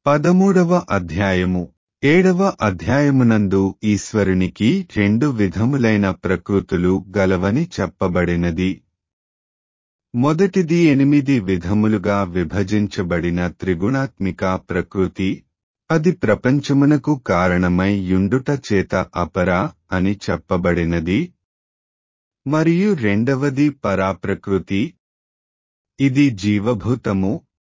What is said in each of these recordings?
పదమూడవ అధ్యాయము ఏడవ అధ్యాయమునందు ఈశ్వరునికి రెండు విధములైన ప్రకృతులు గలవని చెప్పబడినది మొదటిది ఎనిమిది విధములుగా విభజించబడిన త్రిగుణాత్మిక ప్రకృతి అది ప్రపంచమునకు కారణమై యుండుట చేత అపరా అని చెప్పబడినది మరియు రెండవది పరాప్రకృతి ఇది జీవభూతము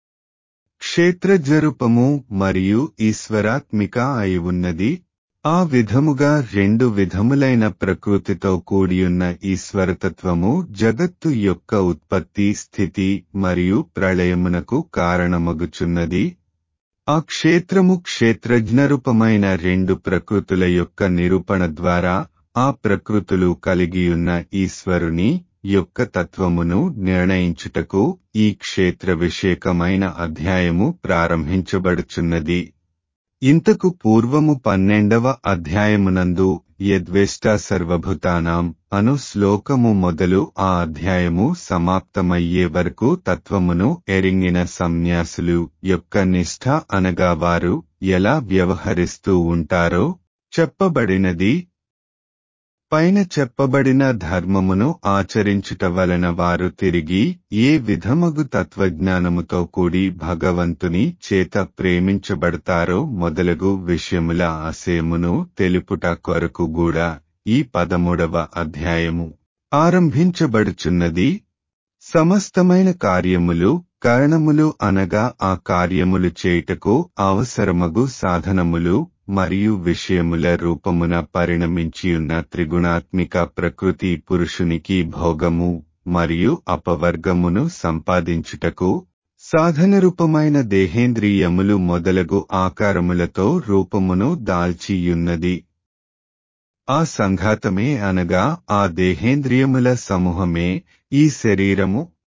క్షేత్రజరూపము మరియు ఈశ్వరాత్మిక అయి ఉన్నది ఆ విధముగా రెండు విధములైన ప్రకృతితో కూడియున్న ఈశ్వరతత్వము జగత్తు యొక్క ఉత్పత్తి స్థితి మరియు ప్రళయమునకు కారణమగుచున్నది ఆ క్షేత్రము క్షేత్రజ్ఞరూపమైన రెండు ప్రకృతుల యొక్క నిరూపణ ద్వారా ఆ ప్రకృతులు కలిగియున్న ఈశ్వరుని యొక్క తత్వమును నిర్ణయించుటకు ఈ క్షేత్ర విషేకమైన అధ్యాయము ప్రారంభించబడుచున్నది ఇంతకు పూర్వము పన్నెండవ అధ్యాయమునందు యద్వేష్ట సర్వభూతానాం అను శ్లోకము మొదలు ఆ అధ్యాయము సమాప్తమయ్యే వరకు తత్వమును ఎరింగిన సన్యాసులు యొక్క నిష్ఠ అనగా వారు ఎలా వ్యవహరిస్తూ ఉంటారో చెప్పబడినది పైన చెప్పబడిన ధర్మమును ఆచరించుట వలన వారు తిరిగి ఏ విధమగు తత్వజ్ఞానముతో కూడి భగవంతుని చేత ప్రేమించబడతారో మొదలగు విషయముల ఆశయమును తెలుపుట కొరకు కూడా ఈ పదమూడవ అధ్యాయము ఆరంభించబడుచున్నది సమస్తమైన కార్యములు కారణములు అనగా ఆ కార్యములు చేయుటకు అవసరమగు సాధనములు మరియు విషయముల రూపమున పరిణమించియున్న త్రిగుణాత్మిక ప్రకృతి పురుషునికి భోగము మరియు అపవర్గమును సంపాదించుటకు సాధన రూపమైన దేహేంద్రియములు మొదలగు ఆకారములతో రూపమును దాల్చియున్నది ఆ సంఘాతమే అనగా ఆ దేహేంద్రియముల సమూహమే ఈ శరీరము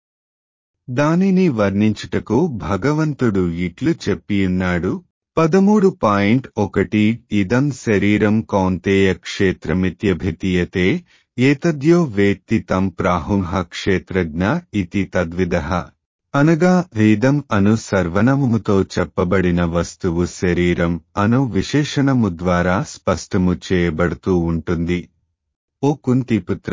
దానిని వర్ణించుటకు భగవంతుడు ఇట్లు చెప్పియున్నాడు పదమూడు పాయింట్ ఒకటి ఇదం శరీరం కౌంతేయ క్షేత్రమిత్యభితీయతే ఏతద్యో వేత్తి తం ప్రాహుంహ క్షేత్రజ్ఞ ఇతి తద్విద అనగా వేదం అను సర్వనముతో చెప్పబడిన వస్తువు శరీరం అను విశేషణము ద్వారా స్పష్టము చేయబడుతూ ఉంటుంది ఓ కుంతిపుత్ర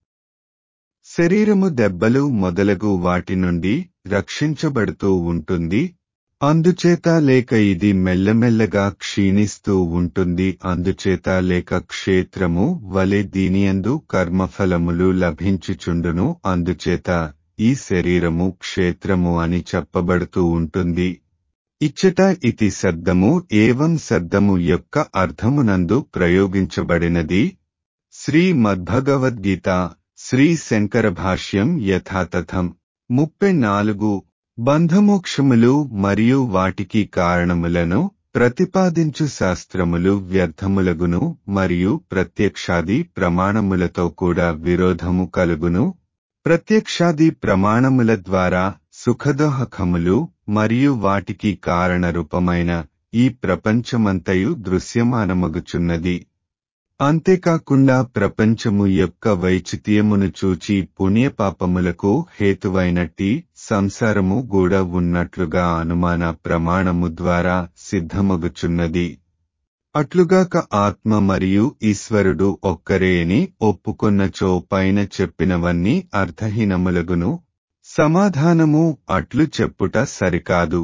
శరీరము దెబ్బలు మొదలగు వాటి నుండి రక్షించబడుతూ ఉంటుంది అందుచేత లేక ఇది మెల్లమెల్లగా క్షీణిస్తూ ఉంటుంది అందుచేత లేక క్షేత్రము వలె దీనియందు కర్మఫలములు లభించుచుండును అందుచేత ఈ శరీరము క్షేత్రము అని చెప్పబడుతూ ఉంటుంది ఇచ్చట ఇతి శబ్దము ఏవం శబ్దము యొక్క అర్థమునందు ప్రయోగించబడినది శ్రీ మద్భగవద్గీత శ్రీ శంకర భాష్యం యథాతథం ముప్పై నాలుగు బంధమోక్షములు మరియు వాటికి కారణములను ప్రతిపాదించు శాస్త్రములు వ్యర్థములగును మరియు ప్రత్యక్షాది ప్రమాణములతో కూడా విరోధము కలుగును ప్రత్యక్షాది ప్రమాణముల ద్వారా సుఖదోహకములు మరియు వాటికి కారణరూపమైన ఈ ప్రపంచమంతయు దృశ్యమానమగుచున్నది అంతేకాకుండా ప్రపంచము యొక్క వైచిత్యమును చూచి పుణ్యపాపములకు హేతువైనట్టి సంసారము కూడా ఉన్నట్లుగా అనుమాన ప్రమాణము ద్వారా సిద్ధమగుచున్నది అట్లుగాక ఆత్మ మరియు ఈశ్వరుడు ఒక్కరే అని ఒప్పుకొన్నచో పైన చెప్పినవన్నీ అర్థహీనములగును సమాధానము అట్లు చెప్పుట సరికాదు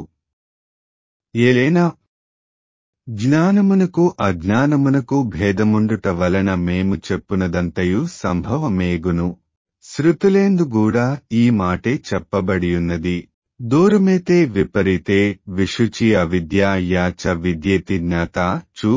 ఏలైనా జ్ఞానమునకు అజ్ఞానమునకు భేదముండుట వలన మేము చెప్పునదంతయు సంభవమేగును శృతులేందు కూడా ఈ మాటే చెప్పబడియున్నది దూరమైతే విపరీతే విశుచి అవిద్య యాచ విద్యేతి జ్ఞాత చు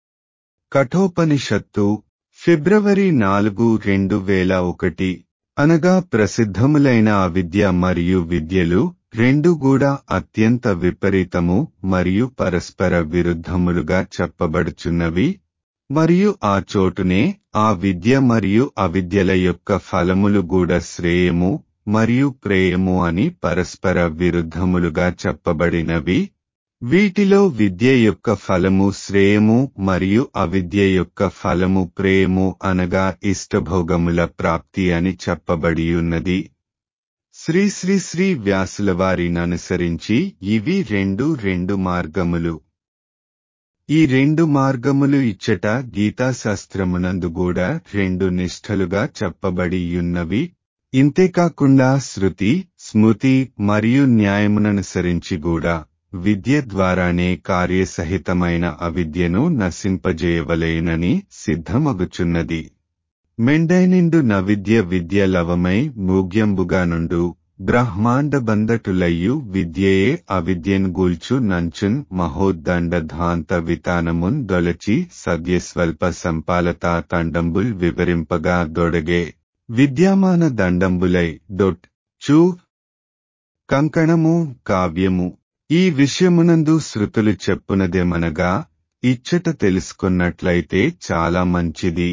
కఠోపనిషత్తు ఫిబ్రవరి నాలుగు రెండు వేల ఒకటి అనగా ప్రసిద్ధములైన అవిద్య మరియు విద్యలు రెండు కూడా అత్యంత విపరీతము మరియు పరస్పర విరుద్ధములుగా చెప్పబడుచున్నవి మరియు ఆ చోటునే ఆ విద్య మరియు అవిద్యల యొక్క ఫలములు కూడా శ్రేయము మరియు ప్రేయము అని పరస్పర విరుద్ధములుగా చెప్పబడినవి వీటిలో విద్య యొక్క ఫలము శ్రేయము మరియు అవిద్య యొక్క ఫలము ప్రేయము అనగా ఇష్టభోగముల ప్రాప్తి అని చెప్పబడియున్నది శ్రీ శ్రీ శ్రీ వ్యాసుల వారిననుసరించి ఇవి రెండు రెండు మార్గములు ఈ రెండు మార్గములు ఇచ్చట గీతాశాస్త్రమునందు కూడా రెండు నిష్ఠలుగా చెప్పబడి యున్నవి ఇంతేకాకుండా శృతి స్మృతి మరియు న్యాయముననుసరించి కూడా విద్య ద్వారానే కార్యసహితమైన అవిద్యను నశింపజేయవలేనని సిద్ధమగుచున్నది మెండైనిండు నవిద్య విద్య లవమై మూగ్యంబుగా నుండు బ్రహ్మాండ బందటులయ్యు విద్యయే అవిద్యన్ గూల్చు నంచున్ మహోద్దండ ధాంత వితానమున్ దొలచి సద్యస్వల్ప సంపాలతా తండంబుల్ వివరింపగా దొడగే విద్యామాన దండంబులై డొట్ చూ కంకణము కావ్యము ఈ విషయమునందు శృతులు చెప్పునదేమనగా ఇచ్చట తెలుసుకున్నట్లయితే చాలా మంచిది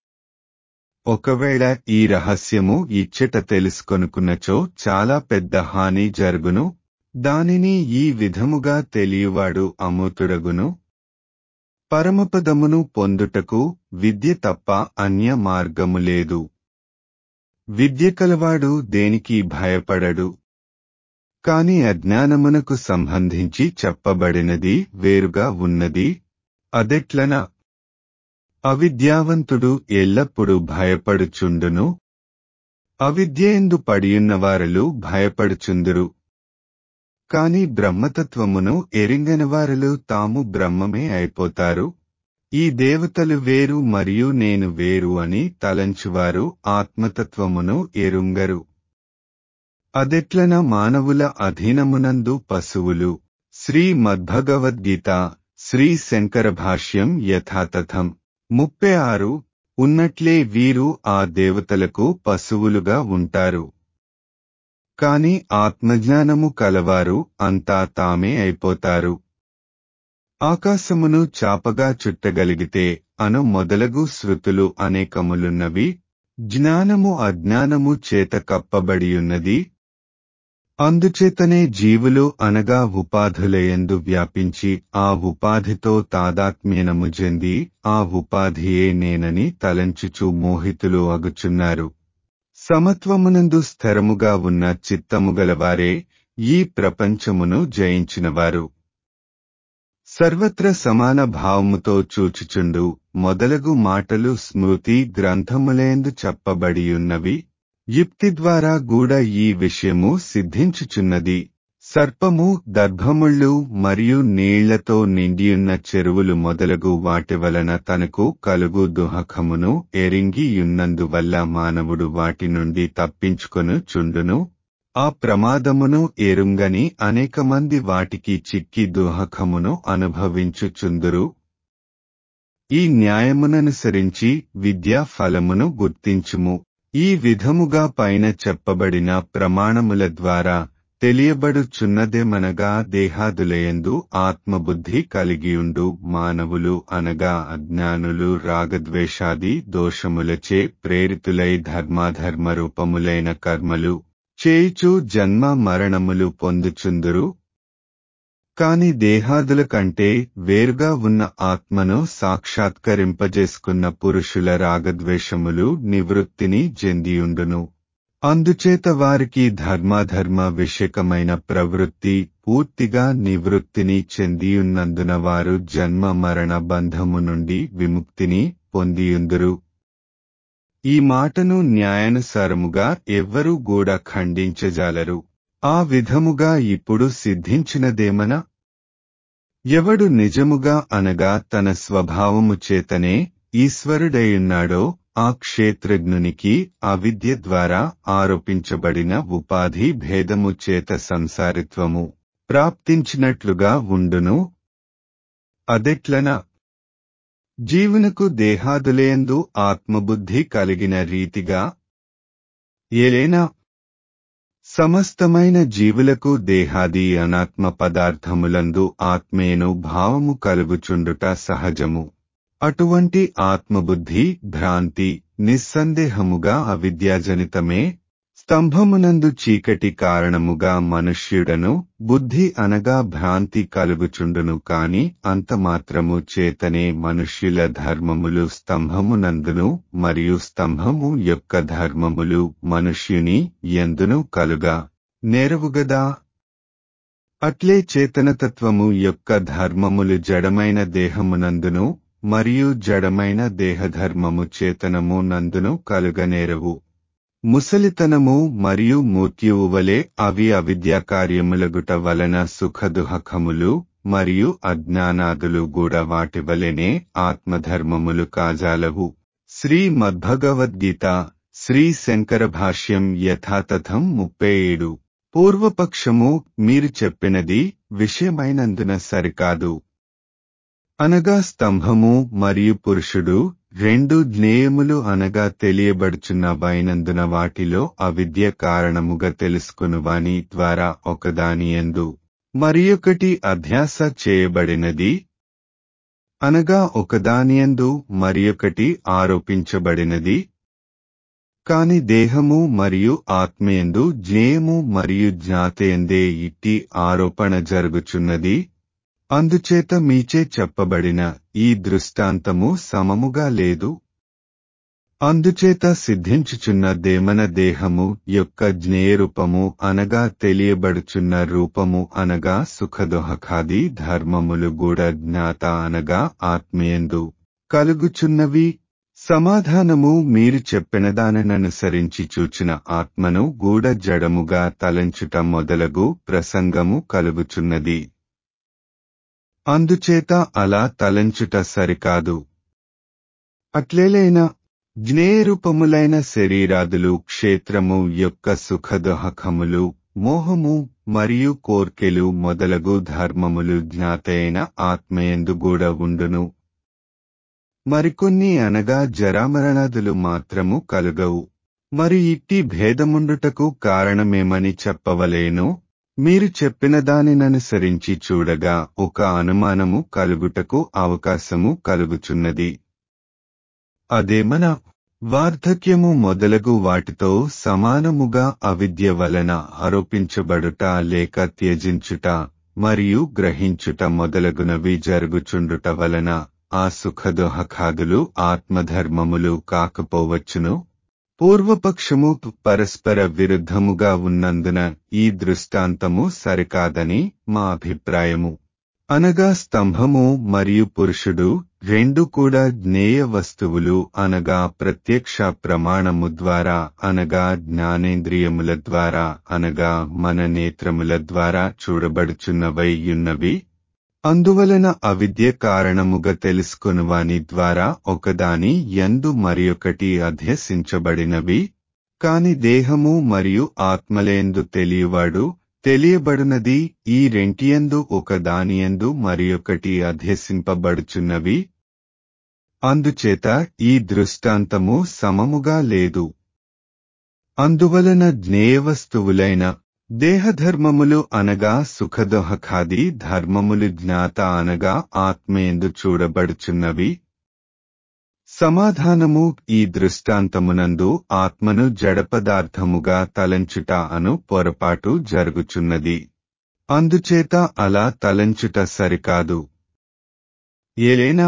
ఒకవేళ ఈ రహస్యము ఇచ్చట తెలుసుకొనుకున్నచో చాలా పెద్ద హాని జరుగును దానిని ఈ విధముగా తెలియవాడు అమూతుడగును పరమపదమును పొందుటకు విద్య తప్ప అన్య మార్గము లేదు విద్య కలవాడు దేనికి భయపడడు కాని అజ్ఞానమునకు సంబంధించి చెప్పబడినది వేరుగా ఉన్నది అదెట్లన అవిద్యావంతుడు ఎల్లప్పుడూ భయపడుచుండును అవిద్యేందు పడియున్నవారలు భయపడుచుందురు కాని బ్రహ్మతత్వమును ఎరింగనివారలు తాము బ్రహ్మమే అయిపోతారు ఈ దేవతలు వేరు మరియు నేను వేరు అని తలంచువారు ఆత్మతత్వమును ఎరుంగరు అదెట్లన మానవుల అధీనమునందు పశువులు శ్రీ మద్భగవద్గీత శ్రీ శంకర భాష్యం యథాతథం ముప్పై ఆరు ఉన్నట్లే వీరు ఆ దేవతలకు పశువులుగా ఉంటారు కాని ఆత్మజ్ఞానము కలవారు అంతా తామే అయిపోతారు ఆకాశమును చాపగా చుట్టగలిగితే అను మొదలగు శృతులు అనేకములున్నవి జ్ఞానము అజ్ఞానము చేత కప్పబడియున్నది అందుచేతనే జీవులు అనగా ఉపాధులయందు వ్యాపించి ఆ ఉపాధితో తాదాత్మ్యనము చెంది ఆ ఉపాధియే నేనని తలంచుచు మోహితులు అగుచున్నారు సమత్వమునందు స్థిరముగా ఉన్న చిత్తముగలవారే ఈ ప్రపంచమును జయించినవారు సర్వత్ర సమాన భావముతో చూచుచుండు మొదలగు మాటలు స్మృతి గ్రంథములేందు చెప్పబడియున్నవి యుక్తి ద్వారా కూడా ఈ విషయము సిద్ధించుచున్నది సర్పము దర్భముళ్ళు మరియు నీళ్లతో నిండియున్న చెరువులు మొదలగు వాటి వలన తనకు కలుగు దుహకమును ఎరింగియున్నందువల్ల మానవుడు వాటి నుండి తప్పించుకొను చుండును ఆ ప్రమాదమును ఎరుంగని అనేక మంది వాటికి చిక్కి దుహకమును అనుభవించుచుందురు ఈ న్యాయముననుసరించి విద్యా ఫలమును గుర్తించుము ఈ విధముగా పైన చెప్పబడిన ప్రమాణముల ద్వారా తెలియబడుచున్నదేమనగా దేహాదులయందు ఆత్మబుద్ధి కలిగియుండు మానవులు అనగా అజ్ఞానులు రాగద్వేషాది దోషములచే ప్రేరితులై ధర్మాధర్మ రూపములైన కర్మలు చేయుచు జన్మ మరణములు పొందుచుందురు కాని దేహాదుల కంటే వేరుగా ఉన్న ఆత్మను సాక్షాత్కరింపజేసుకున్న పురుషుల రాగద్వేషములు నివృత్తిని చెందియుండును అందుచేత వారికి ధర్మాధర్మ విషయకమైన ప్రవృత్తి పూర్తిగా నివృత్తిని చెందియున్నందున వారు జన్మ మరణ బంధము నుండి విముక్తిని పొందియుందురు ఈ మాటను న్యాయానుసారముగా ఎవ్వరూ కూడా ఖండించజాలరు ఆ విధముగా ఇప్పుడు సిద్ధించినదేమన ఎవడు నిజముగా అనగా తన స్వభావము చేతనే ఈశ్వరుడైయున్నాడో ఆ క్షేత్రజ్ఞునికి అవిద్య ద్వారా ఆరోపించబడిన ఉపాధి భేదము చేత సంసారిత్వము ప్రాప్తించినట్లుగా ఉండును అదెట్లన జీవునకు దేహాదులేందు ఆత్మబుద్ధి కలిగిన రీతిగా ఏలైనా సమస్తమైన జీవులకు దేహాది అనాత్మ పదార్థములందు ఆత్మేను భావము కలుగుచుండుట సహజము అటువంటి ఆత్మబుద్ధి భ్రాంతి నిస్సందేహముగా అవిద్యాజనితమే స్తంభమునందు చీకటి కారణముగా మనుష్యుడను బుద్ధి అనగా భ్రాంతి కలుగుచుండును కాని అంతమాత్రము చేతనే మనుష్యుల ధర్మములు స్తంభమునందును మరియు స్తంభము యొక్క ధర్మములు మనుష్యుని ఎందును కలుగా నేరవుగదా అట్లే చేతనతత్వము యొక్క ధర్మములు జడమైన దేహమునందును మరియు జడమైన దేహధర్మము చేతనము నందును కలుగనేరవు ముసలితనము మరియు మృత్యువు వలె అవి అవిద్యా కార్యములగుట వలన సుఖదుహకములు మరియు అజ్ఞానాదులు కూడా వాటి వలెనే ఆత్మధర్మములు కాజాలవు శ్రీ మద్భగవద్గీత శ్రీ శంకర భాష్యం యథాతథం ముప్పై ఏడు పూర్వపక్షము మీరు చెప్పినది విషయమైనందున సరికాదు అనగా స్తంభము మరియు పురుషుడు రెండు జ్ఞేయములు అనగా తెలియబడుచున్న వైనందున వాటిలో అవిద్య కారణముగా తెలుసుకుని వాని ద్వారా ఒకదాని ఎందు మరియొకటి అధ్యాస చేయబడినది అనగా ఒకదానియందు మరియొకటి ఆరోపించబడినది కాని దేహము మరియు ఆత్మయందు జ్ఞేయము మరియు జ్ఞాతయందే ఇట్టి ఆరోపణ జరుగుచున్నది అందుచేత మీచే చెప్పబడిన ఈ దృష్టాంతము సమముగా లేదు అందుచేత సిద్ధించుచున్న దేమన దేహము యొక్క జ్ఞేయరూపము అనగా తెలియబడుచున్న రూపము అనగా సుఖదోహకాది ధర్మములు కూడా జ్ఞాత అనగా ఆత్మీయందు కలుగుచున్నవి సమాధానము మీరు చెప్పిన దానననుసరించి చూచిన ఆత్మను గూఢ జడముగా తలంచుట మొదలగు ప్రసంగము కలుగుచున్నది అందుచేత అలా తలంచుట సరికాదు అట్లేలైనా జ్ఞేయరూపములైన శరీరాదులు క్షేత్రము యొక్క సుఖదోహకములు మోహము మరియు కోర్కెలు మొదలగు ధర్మములు జ్ఞాతైన ఆత్మయందు కూడా ఉండును మరికొన్ని అనగా జరామరణాదులు మాత్రము కలుగవు మరి ఇట్టి భేదముండుటకు కారణమేమని చెప్పవలేను మీరు చెప్పిన దానిననుసరించి చూడగా ఒక అనుమానము కలుగుటకు అవకాశము కలుగుచున్నది అదేమన వార్ధక్యము మొదలగు వాటితో సమానముగా అవిద్య వలన ఆరోపించబడుట లేక త్యజించుట మరియు గ్రహించుట మొదలగునవి జరుగుచుండుట వలన ఆ సుఖదోహకాదులు ఆత్మధర్మములు కాకపోవచ్చును పూర్వపక్షము పరస్పర విరుద్ధముగా ఉన్నందున ఈ దృష్టాంతము సరికాదని మా అభిప్రాయము అనగా స్తంభము మరియు పురుషుడు రెండు కూడా జ్ఞేయ వస్తువులు అనగా ప్రత్యక్ష ప్రమాణము ద్వారా అనగా జ్ఞానేంద్రియముల ద్వారా అనగా మన నేత్రముల ద్వారా చూడబడుచున్నవై యున్నవి అందువలన అవిద్య కారణముగా తెలుసుకుని వాని ద్వారా ఒకదాని ఎందు మరియొకటి అధ్యసించబడినవి కాని దేహము మరియు ఆత్మలేందు తెలియవాడు తెలియబడినది ఈ రెంటియందు ఒకదానియందు మరియొకటి అధ్యసింపబడుచున్నవి అందుచేత ఈ దృష్టాంతము సమముగా లేదు అందువలన జ్ఞేయవస్తువులైన దేహధర్మములు అనగా సుఖదోహకాది ధర్మములు జ్ఞాత అనగా ఆత్మయందు చూడబడుచున్నవి సమాధానము ఈ దృష్టాంతమునందు ఆత్మను జడపదార్థముగా తలంచుట అను పొరపాటు జరుగుచున్నది అందుచేత అలా తలంచుట సరికాదు ఏలైనా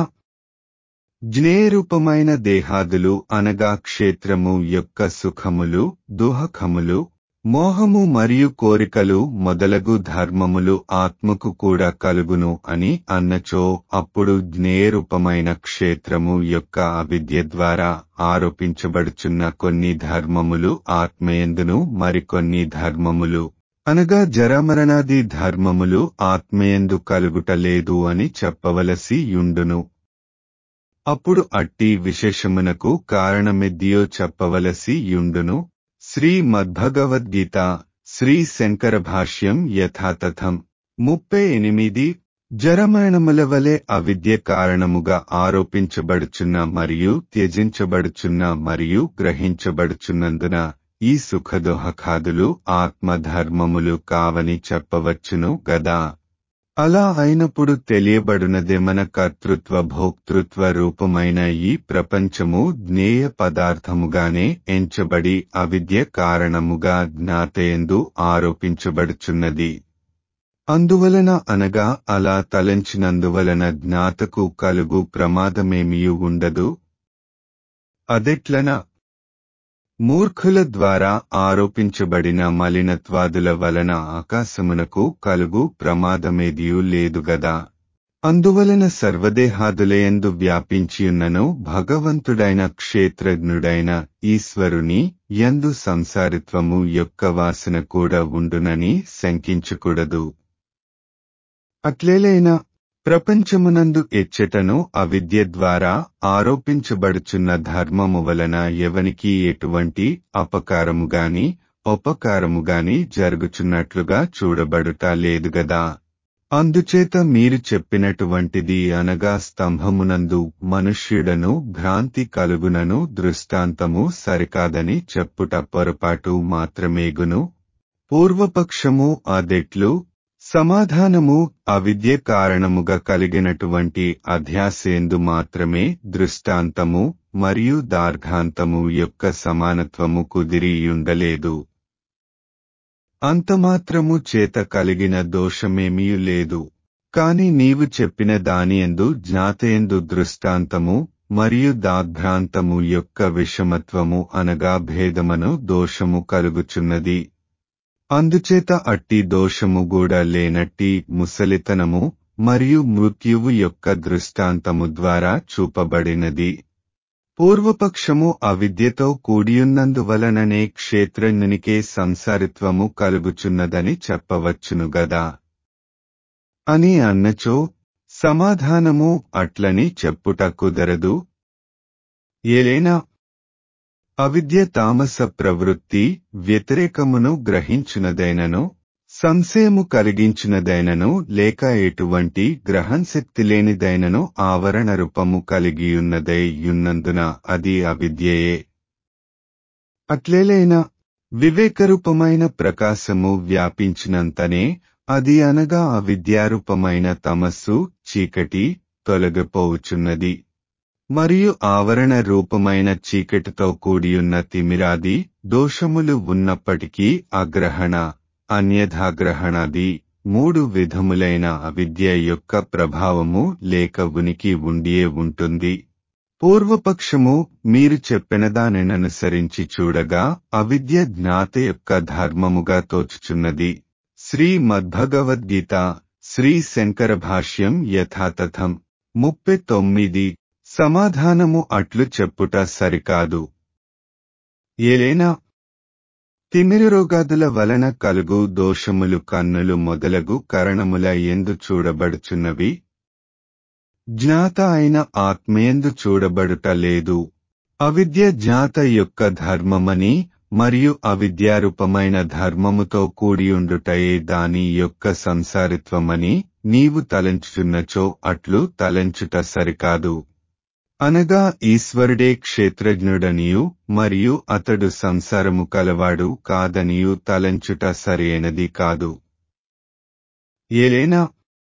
జ్ఞేయరూపమైన దేహాదులు అనగా క్షేత్రము యొక్క సుఖములు దుహకములు మోహము మరియు కోరికలు మొదలగు ధర్మములు ఆత్మకు కూడా కలుగును అని అన్నచో అప్పుడు జ్ఞేయరూపమైన క్షేత్రము యొక్క అవిద్య ద్వారా ఆరోపించబడుచున్న కొన్ని ధర్మములు ఆత్మయందును మరికొన్ని ధర్మములు అనగా జరమరణాది ధర్మములు ఆత్మయందు కలుగుట లేదు అని చెప్పవలసి యుండును అప్పుడు అట్టి విశేషమునకు కారణమెద్దియో చెప్పవలసి యుండును శ్రీ మద్భగవద్గీత శ్రీ శంకర భాష్యం యథాతథం ముప్పై ఎనిమిది జరమరణముల వలె అవిద్య కారణముగా ఆరోపించబడుచున్న మరియు త్యజించబడుచున్న మరియు గ్రహించబడుచున్నందున ఈ సుఖదోహకాదులు ఆత్మధర్మములు కావని చెప్పవచ్చును గదా అలా అయినప్పుడు తెలియబడునదేమన కర్తృత్వ భోక్తృత్వ రూపమైన ఈ ప్రపంచము జ్ఞేయ పదార్థముగానే ఎంచబడి అవిద్య కారణముగా జ్ఞాతయందు ఆరోపించబడుచున్నది అందువలన అనగా అలా తలంచినందువలన జ్ఞాతకు కలుగు ప్రమాదమేమియు ఉండదు అదెట్లన మూర్ఖుల ద్వారా ఆరోపించబడిన మలినత్వాదుల వలన ఆకాశమునకు కలుగు ప్రమాదమేదియూ లేదుగదా అందువలన సర్వదేహాదులయందు వ్యాపించియున్నను భగవంతుడైన క్షేత్రజ్ఞుడైన ఈశ్వరుని యందు సంసారిత్వము యొక్క వాసన కూడా ఉండునని శంకించకూడదు అట్లేలైనా ప్రపంచమునందు ఎచ్చటను అవిద్య ద్వారా ఆరోపించబడుచున్న ధర్మము వలన ఎవనికి ఎటువంటి అపకారము గాని ఉపకారము గాని జరుగుచున్నట్లుగా చూడబడుట లేదుగదా అందుచేత మీరు చెప్పినటువంటిది అనగా స్తంభమునందు మనుష్యుడను భ్రాంతి కలుగునను దృష్టాంతము సరికాదని చెప్పుట పొరపాటు మాత్రమేగును పూర్వపక్షము అదెట్లు సమాధానము అవిద్య కారణముగా కలిగినటువంటి అధ్యాసేందు మాత్రమే దృష్టాంతము మరియు దార్ఘాంతము యొక్క సమానత్వము కుదిరియుండలేదు అంతమాత్రము చేత కలిగిన దోషమేమీ లేదు కాని నీవు చెప్పిన దానియందు జ్ఞాతయందు దృష్టాంతము మరియు దాద్భ్రాంతము యొక్క విషమత్వము అనగా భేదమను దోషము కలుగుచున్నది అందుచేత అట్టి దోషము కూడా లేనట్టి ముసలితనము మరియు మృత్యువు యొక్క దృష్టాంతము ద్వారా చూపబడినది పూర్వపక్షము అవిద్యతో కూడియున్నందువలననే క్షేత్రజ్ఞునికే సంసారిత్వము కలుగుచున్నదని చెప్పవచ్చును గదా అని అన్నచో సమాధానము అట్లని చెప్పుట కుదరదు ఏలైనా అవిద్య తామస ప్రవృత్తి వ్యతిరేకమును గ్రహించునదైనను సంశయము కలిగించినదైనను లేక ఎటువంటి గ్రహణశక్తి లేనిదైనను ఆవరణ రూపము కలిగియున్నదై యున్నందున అది అవిద్యయే అట్లేలైనా వివేకరూపమైన ప్రకాశము వ్యాపించినంతనే అది అనగా అవిద్యారూపమైన తమస్సు చీకటి తొలగిపోవుచున్నది మరియు ఆవరణ రూపమైన చీకటితో కూడియున్న తిమిరాది దోషములు ఉన్నప్పటికీ అగ్రహణ అన్యథాగ్రహణాది మూడు విధములైన అవిద్య యొక్క ప్రభావము లేక ఉనికి ఉండియే ఉంటుంది పూర్వపక్షము మీరు చెప్పిన దానిననుసరించి చూడగా అవిద్య జ్ఞాత యొక్క ధర్మముగా తోచుచున్నది శ్రీ మద్భగవద్గీత శ్రీ శంకర భాష్యం యథాతథం ముప్పై తొమ్మిది సమాధానము అట్లు చెప్పుట సరికాదు ఏలైనా తిమిరి రోగాదుల వలన కలుగు దోషములు కన్నులు మొదలగు కరణముల ఎందు చూడబడుచున్నవి జ్ఞాత అయిన ఆత్మయందు చూడబడుట లేదు అవిద్య జ్ఞాత యొక్క ధర్మమని మరియు అవిద్యారూపమైన ధర్మముతో కూడియుండుటయే దాని యొక్క సంసారిత్వమని నీవు తలంచుచున్నచో అట్లు తలంచుట సరికాదు అనగా ఈశ్వరుడే క్షేత్రజ్ఞుడనియు మరియు అతడు సంసారము కలవాడు కాదనియు తలంచుట సరైనది కాదు ఏలైనా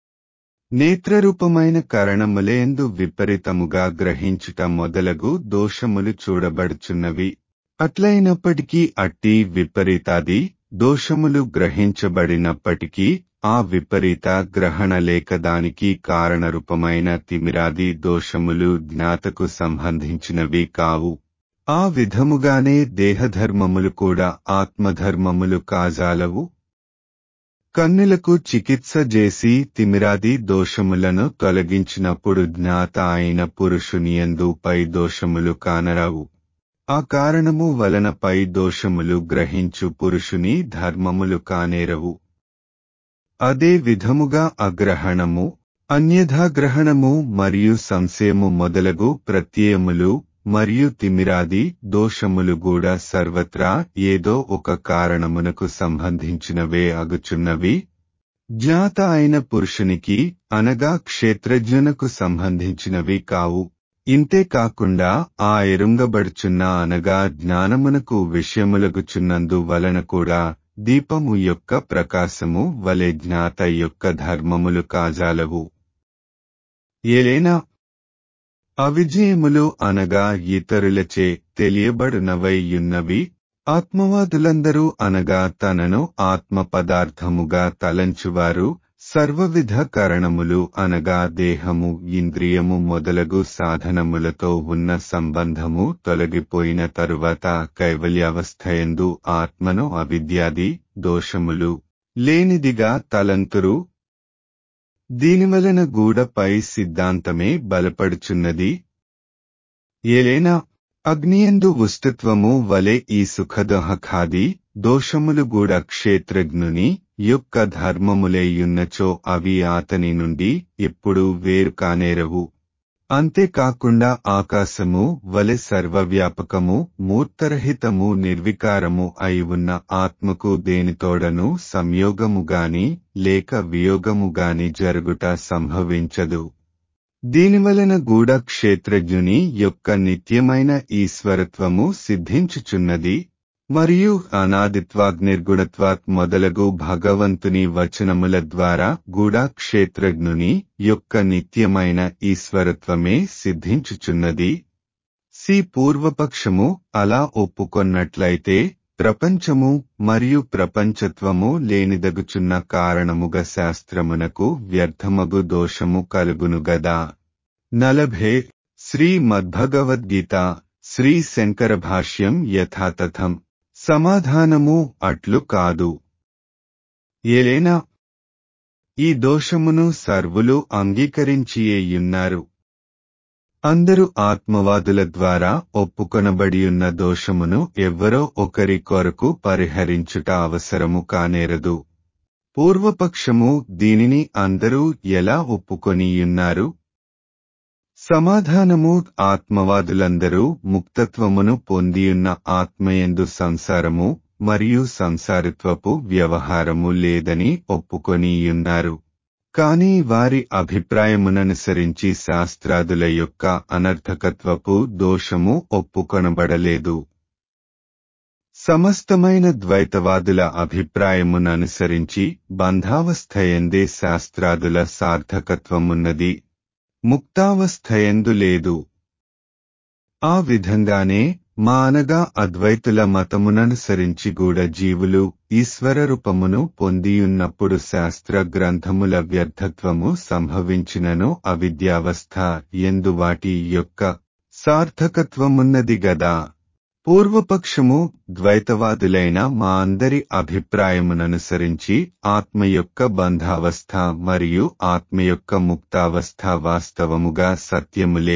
నేత్రరూపమైన కరణములేందు విపరీతముగా గ్రహించుట మొదలగు దోషములు చూడబడుచున్నవి అట్లయినప్పటికీ అట్టి విపరీతాది దోషములు గ్రహించబడినప్పటికీ ఆ విపరీత గ్రహణ లేక దానికి కారణరూపమైన తిమిరాది దోషములు జ్ఞాతకు సంబంధించినవి కావు ఆ విధముగానే దేహధర్మములు కూడా ఆత్మధర్మములు కాజాలవు కన్నులకు చికిత్స చేసి తిమిరాది దోషములను తొలగించినప్పుడు జ్ఞాత అయిన పురుషునియందు పై దోషములు కానరావు ఆ కారణము వలన పై దోషములు గ్రహించు పురుషుని ధర్మములు కానేరవు అదే విధముగా అగ్రహణము అన్యథాగ్రహణము మరియు సంశయము మొదలగు ప్రత్యయములు మరియు తిమిరాది దోషములు కూడా సర్వత్రా ఏదో ఒక కారణమునకు సంబంధించినవే అగుచున్నవి జ్ఞాత అయిన పురుషునికి అనగా క్షేత్రజ్ఞునకు సంబంధించినవి కావు ఇంతే కాకుండా ఆ ఎరుంగబడుచున్న అనగా జ్ఞానమునకు విషయములగుచున్నందు వలన కూడా దీపము యొక్క ప్రకాశము వలె జ్ఞాత యొక్క ధర్మములు కాజాలవు ఏలైనా అవిజయములు అనగా ఇతరులచే తెలియబడునవైయున్నవి ఆత్మవాదులందరూ అనగా తనను ఆత్మ పదార్థముగా తలంచువారు సర్వవిధ కరణములు అనగా దేహము ఇంద్రియము మొదలగు సాధనములతో ఉన్న సంబంధము తొలగిపోయిన తరువాత కైవల్యావస్థయందు ఆత్మను అవిద్యాది దోషములు లేనిదిగా తలంతురు దీనివలన గూడపై సిద్ధాంతమే బలపడుచున్నది ఏలైనా అగ్నియందు ఉష్టిత్వము వలె ఈ సుఖదహఖాది దోషములు గూడ క్షేత్రజ్ఞుని యొక్క ధర్మములేయున్నచో అవి అతని నుండి ఎప్పుడూ వేరు కానేరవు అంతేకాకుండా ఆకాశము వలె సర్వవ్యాపకము మూర్తరహితము నిర్వికారము అయి ఉన్న ఆత్మకు దేనితోడను సంయోగముగాని లేక వియోగముగాని జరుగుట సంభవించదు దీనివలన గూఢ క్షేత్రజ్ఞుని యొక్క నిత్యమైన ఈశ్వరత్వము సిద్ధించుచున్నది మరియు అనాదిత్వాగ్నిర్గుణత్వాత్ మొదలగు భగవంతుని వచనముల ద్వారా గూఢ క్షేత్రజ్ఞుని యొక్క నిత్యమైన ఈశ్వరత్వమే సిద్ధించుచున్నది సి పూర్వపక్షము అలా ఒప్పుకొన్నట్లయితే ప్రపంచము మరియు ప్రపంచత్వము లేనిదగుచున్న కారణముగ శాస్త్రమునకు వ్యర్థమగు దోషము కలుగునుగదా నలభే శ్రీ మద్భగవద్గీత శ్రీ శంకర భాష్యం యథాతథం సమాధానము అట్లు కాదు ఏలైనా ఈ దోషమును సర్వులు అంగీకరించియేయున్నారు అందరూ ఆత్మవాదుల ద్వారా ఒప్పుకొనబడియున్న దోషమును ఎవ్వరో ఒకరి కొరకు పరిహరించుట అవసరము కానేరదు పూర్వపక్షము దీనిని అందరూ ఎలా ఒప్పుకొనియున్నారు సమాధానము ఆత్మవాదులందరూ ముక్తత్వమును పొందియున్న ఆత్మయందు సంసారము మరియు సంసారిత్వపు వ్యవహారము లేదని ఒప్పుకొనియున్నారు కాని వారి అభిప్రాయముననుసరించి శాస్త్రాదుల యొక్క అనర్థకత్వపు దోషము ఒప్పుకొనబడలేదు సమస్తమైన ద్వైతవాదుల అభిప్రాయముననుసరించి బంధావస్థయందే శాస్త్రాదుల సార్థకత్వమున్నది ముక్తావస్థయందు లేదు ఆ విధంగానే మా అనగా అద్వైతుల మతముననుసరించి కూడా జీవులు ఈశ్వర రూపమును పొందియున్నప్పుడు శాస్త్ర గ్రంథముల వ్యర్థత్వము సంభవించినను అవిద్యావస్థ ఎందు వాటి యొక్క సార్థకత్వమున్నది గదా పూర్వపక్షము ద్వైతవాదులైన మా అందరి అభిప్రాయముననుసరించి ఆత్మ యొక్క బంధావస్థ మరియు ఆత్మ యొక్క ముక్తావస్థ వాస్తవముగా సత్యములే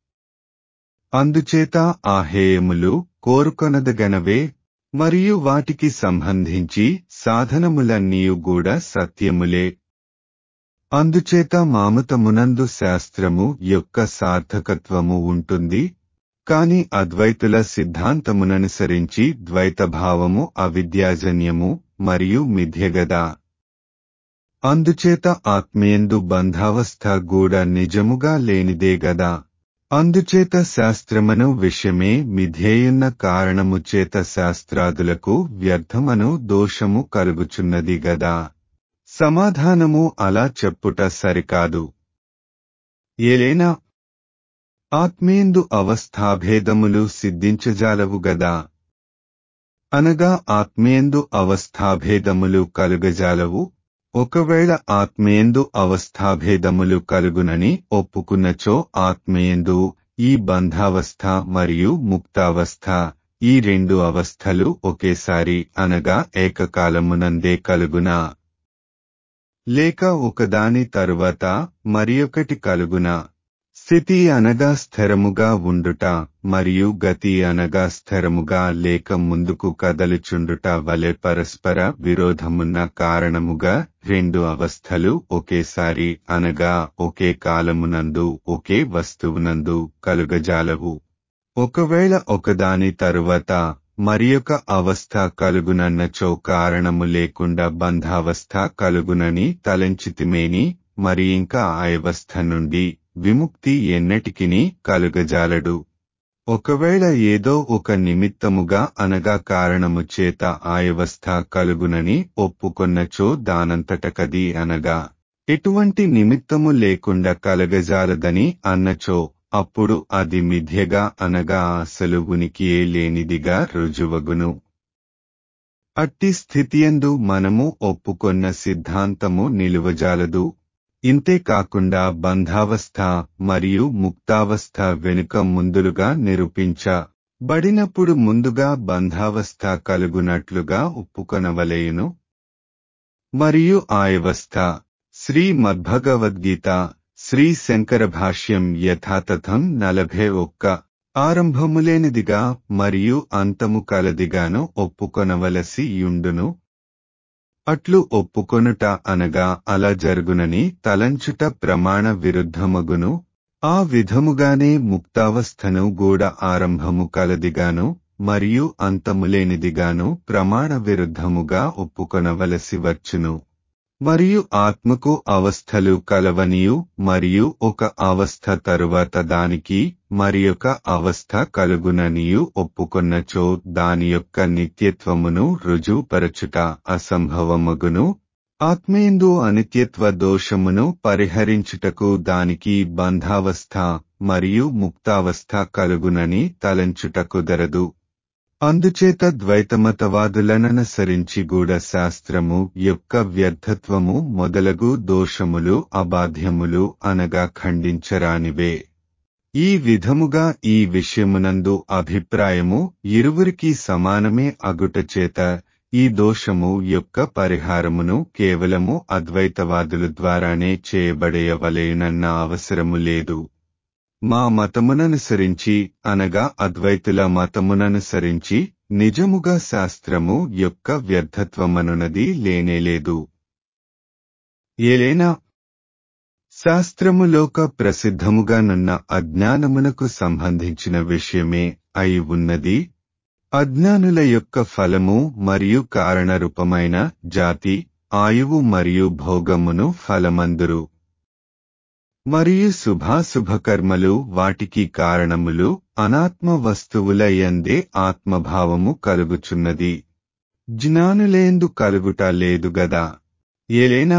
అందుచేత ఆ హేయములు కోరుకొనదగనవే మరియు వాటికి సంబంధించి సాధనములన్నీయు కూడా సత్యములే అందుచేత మామతమునందు శాస్త్రము యొక్క సార్థకత్వము ఉంటుంది కాని అద్వైతుల సిద్ధాంతముననుసరించి ద్వైతభావము అవిద్యాజన్యము మరియు మిథ్యగదా అందుచేత ఆత్మయందు బంధావస్థ కూడా నిజముగా లేనిదే గదా అందుచేత శాస్త్రమను విషయమే మిథ్యేయున్న కారణము చేత శాస్త్రాదులకు వ్యర్థమను దోషము కలుగుచున్నది గదా సమాధానము అలా చెప్పుట సరికాదు ఏలైనా ఆత్మేందు అవస్థాభేదములు సిద్ధించజాలవు గదా అనగా ఆత్మేందు అవస్థాభేదములు కలుగజాలవు ఒకవేళ ఆత్మేందు అవస్థాభేదములు కలుగునని ఒప్పుకున్నచో ఆత్మేందు ఈ బంధావస్థ మరియు ముక్తావస్థ ఈ రెండు అవస్థలు ఒకేసారి అనగా ఏకకాలమునందే కలుగునా లేక ఒకదాని తరువాత మరియొకటి కలుగునా స్థితి అనగా స్థిరముగా ఉండుట మరియు గతి అనగా స్థిరముగా లేక ముందుకు కదలుచుండుట వలె పరస్పర విరోధమున్న కారణముగా రెండు అవస్థలు ఒకేసారి అనగా ఒకే కాలమునందు ఒకే వస్తువునందు కలుగజాలవు ఒకవేళ ఒకదాని తరువాత మరియొక అవస్థ కలుగునన్నచో కారణము లేకుండా బంధావస్థ కలుగునని తలంచితిమేని మరి ఇంకా ఆ అవస్థ నుండి విముక్తి ఎన్నటికిని కలుగజాలడు ఒకవేళ ఏదో ఒక నిమిత్తముగా అనగా కారణము చేత ఆయవస్థ కలుగునని ఒప్పుకొన్నచో దానంతటకది అనగా ఎటువంటి నిమిత్తము లేకుండా కలగజాలదని అన్నచో అప్పుడు అది మిథ్యగా అనగా అసలు ఉనికియే లేనిదిగా రుజువగును అట్టి స్థితియందు మనము ఒప్పుకొన్న సిద్ధాంతము నిలువజాలదు ఇంతే కాకుండా బంధావస్థ మరియు ముక్తావస్థ వెనుక ముందులుగా నిరూపించ బడినప్పుడు ముందుగా బంధావస్థ కలుగునట్లుగా ఒప్పుకొనవలేయును మరియు ఆయవస్థ శ్రీ మద్భగవద్గీత శ్రీ శంకర భాష్యం యథాతథం నలభై ఒక్క ఆరంభములేనిదిగా మరియు అంతము కలదిగాను ఒప్పుకొనవలసి యుండును అట్లు ఒప్పుకొనుట అనగా అలా జరుగునని తలంచుట ప్రమాణ విరుద్ధమగును ఆ విధముగానే ముక్తావస్థను గూడ ఆరంభము కలదిగాను మరియు అంతములేనిదిగాను ప్రమాణ విరుద్ధముగా ఒప్పుకొనవలసి వచ్చును మరియు ఆత్మకు అవస్థలు కలవనియు మరియు ఒక అవస్థ తరువాత దానికి మరియొక అవస్థ కలుగుననియు ఒప్పుకొన్నచో దాని యొక్క నిత్యత్వమును రుజువుపరచుట అసంభవమగును ఆత్మేందు అనిత్యత్వ దోషమును పరిహరించుటకు దానికి బంధావస్థ మరియు ముక్తావస్థ కలుగునని తలంచుట కుదరదు అందుచేత ద్వైతమతవాదులననుసరించి గూఢ శాస్త్రము యొక్క వ్యర్థత్వము మొదలగు దోషములు అబాధ్యములు అనగా ఖండించరానివే ఈ విధముగా ఈ విషయమునందు అభిప్రాయము ఇరువురికి సమానమే అగుటచేత ఈ దోషము యొక్క పరిహారమును కేవలము అద్వైతవాదుల ద్వారానే చేయబడేయవలేనన్న అవసరము లేదు మా మతముననుసరించి అనగా అద్వైతుల మతముననుసరించి నిజముగా శాస్త్రము యొక్క వ్యర్థత్వమనునది లేనేలేదు ఏలైనా శాస్త్రములోక ప్రసిద్ధముగానున్న అజ్ఞానమునకు సంబంధించిన విషయమే అయి ఉన్నది అజ్ఞానుల యొక్క ఫలము మరియు కారణరూపమైన జాతి ఆయువు మరియు భోగమును ఫలమందురు మరియు శుభాశుభకర్మలు వాటికి కారణములు అనాత్మ వస్తువుల యందే ఆత్మభావము కలుగుచున్నది జ్ఞానులేందు కలుగుట లేదు గదా ఏలైనా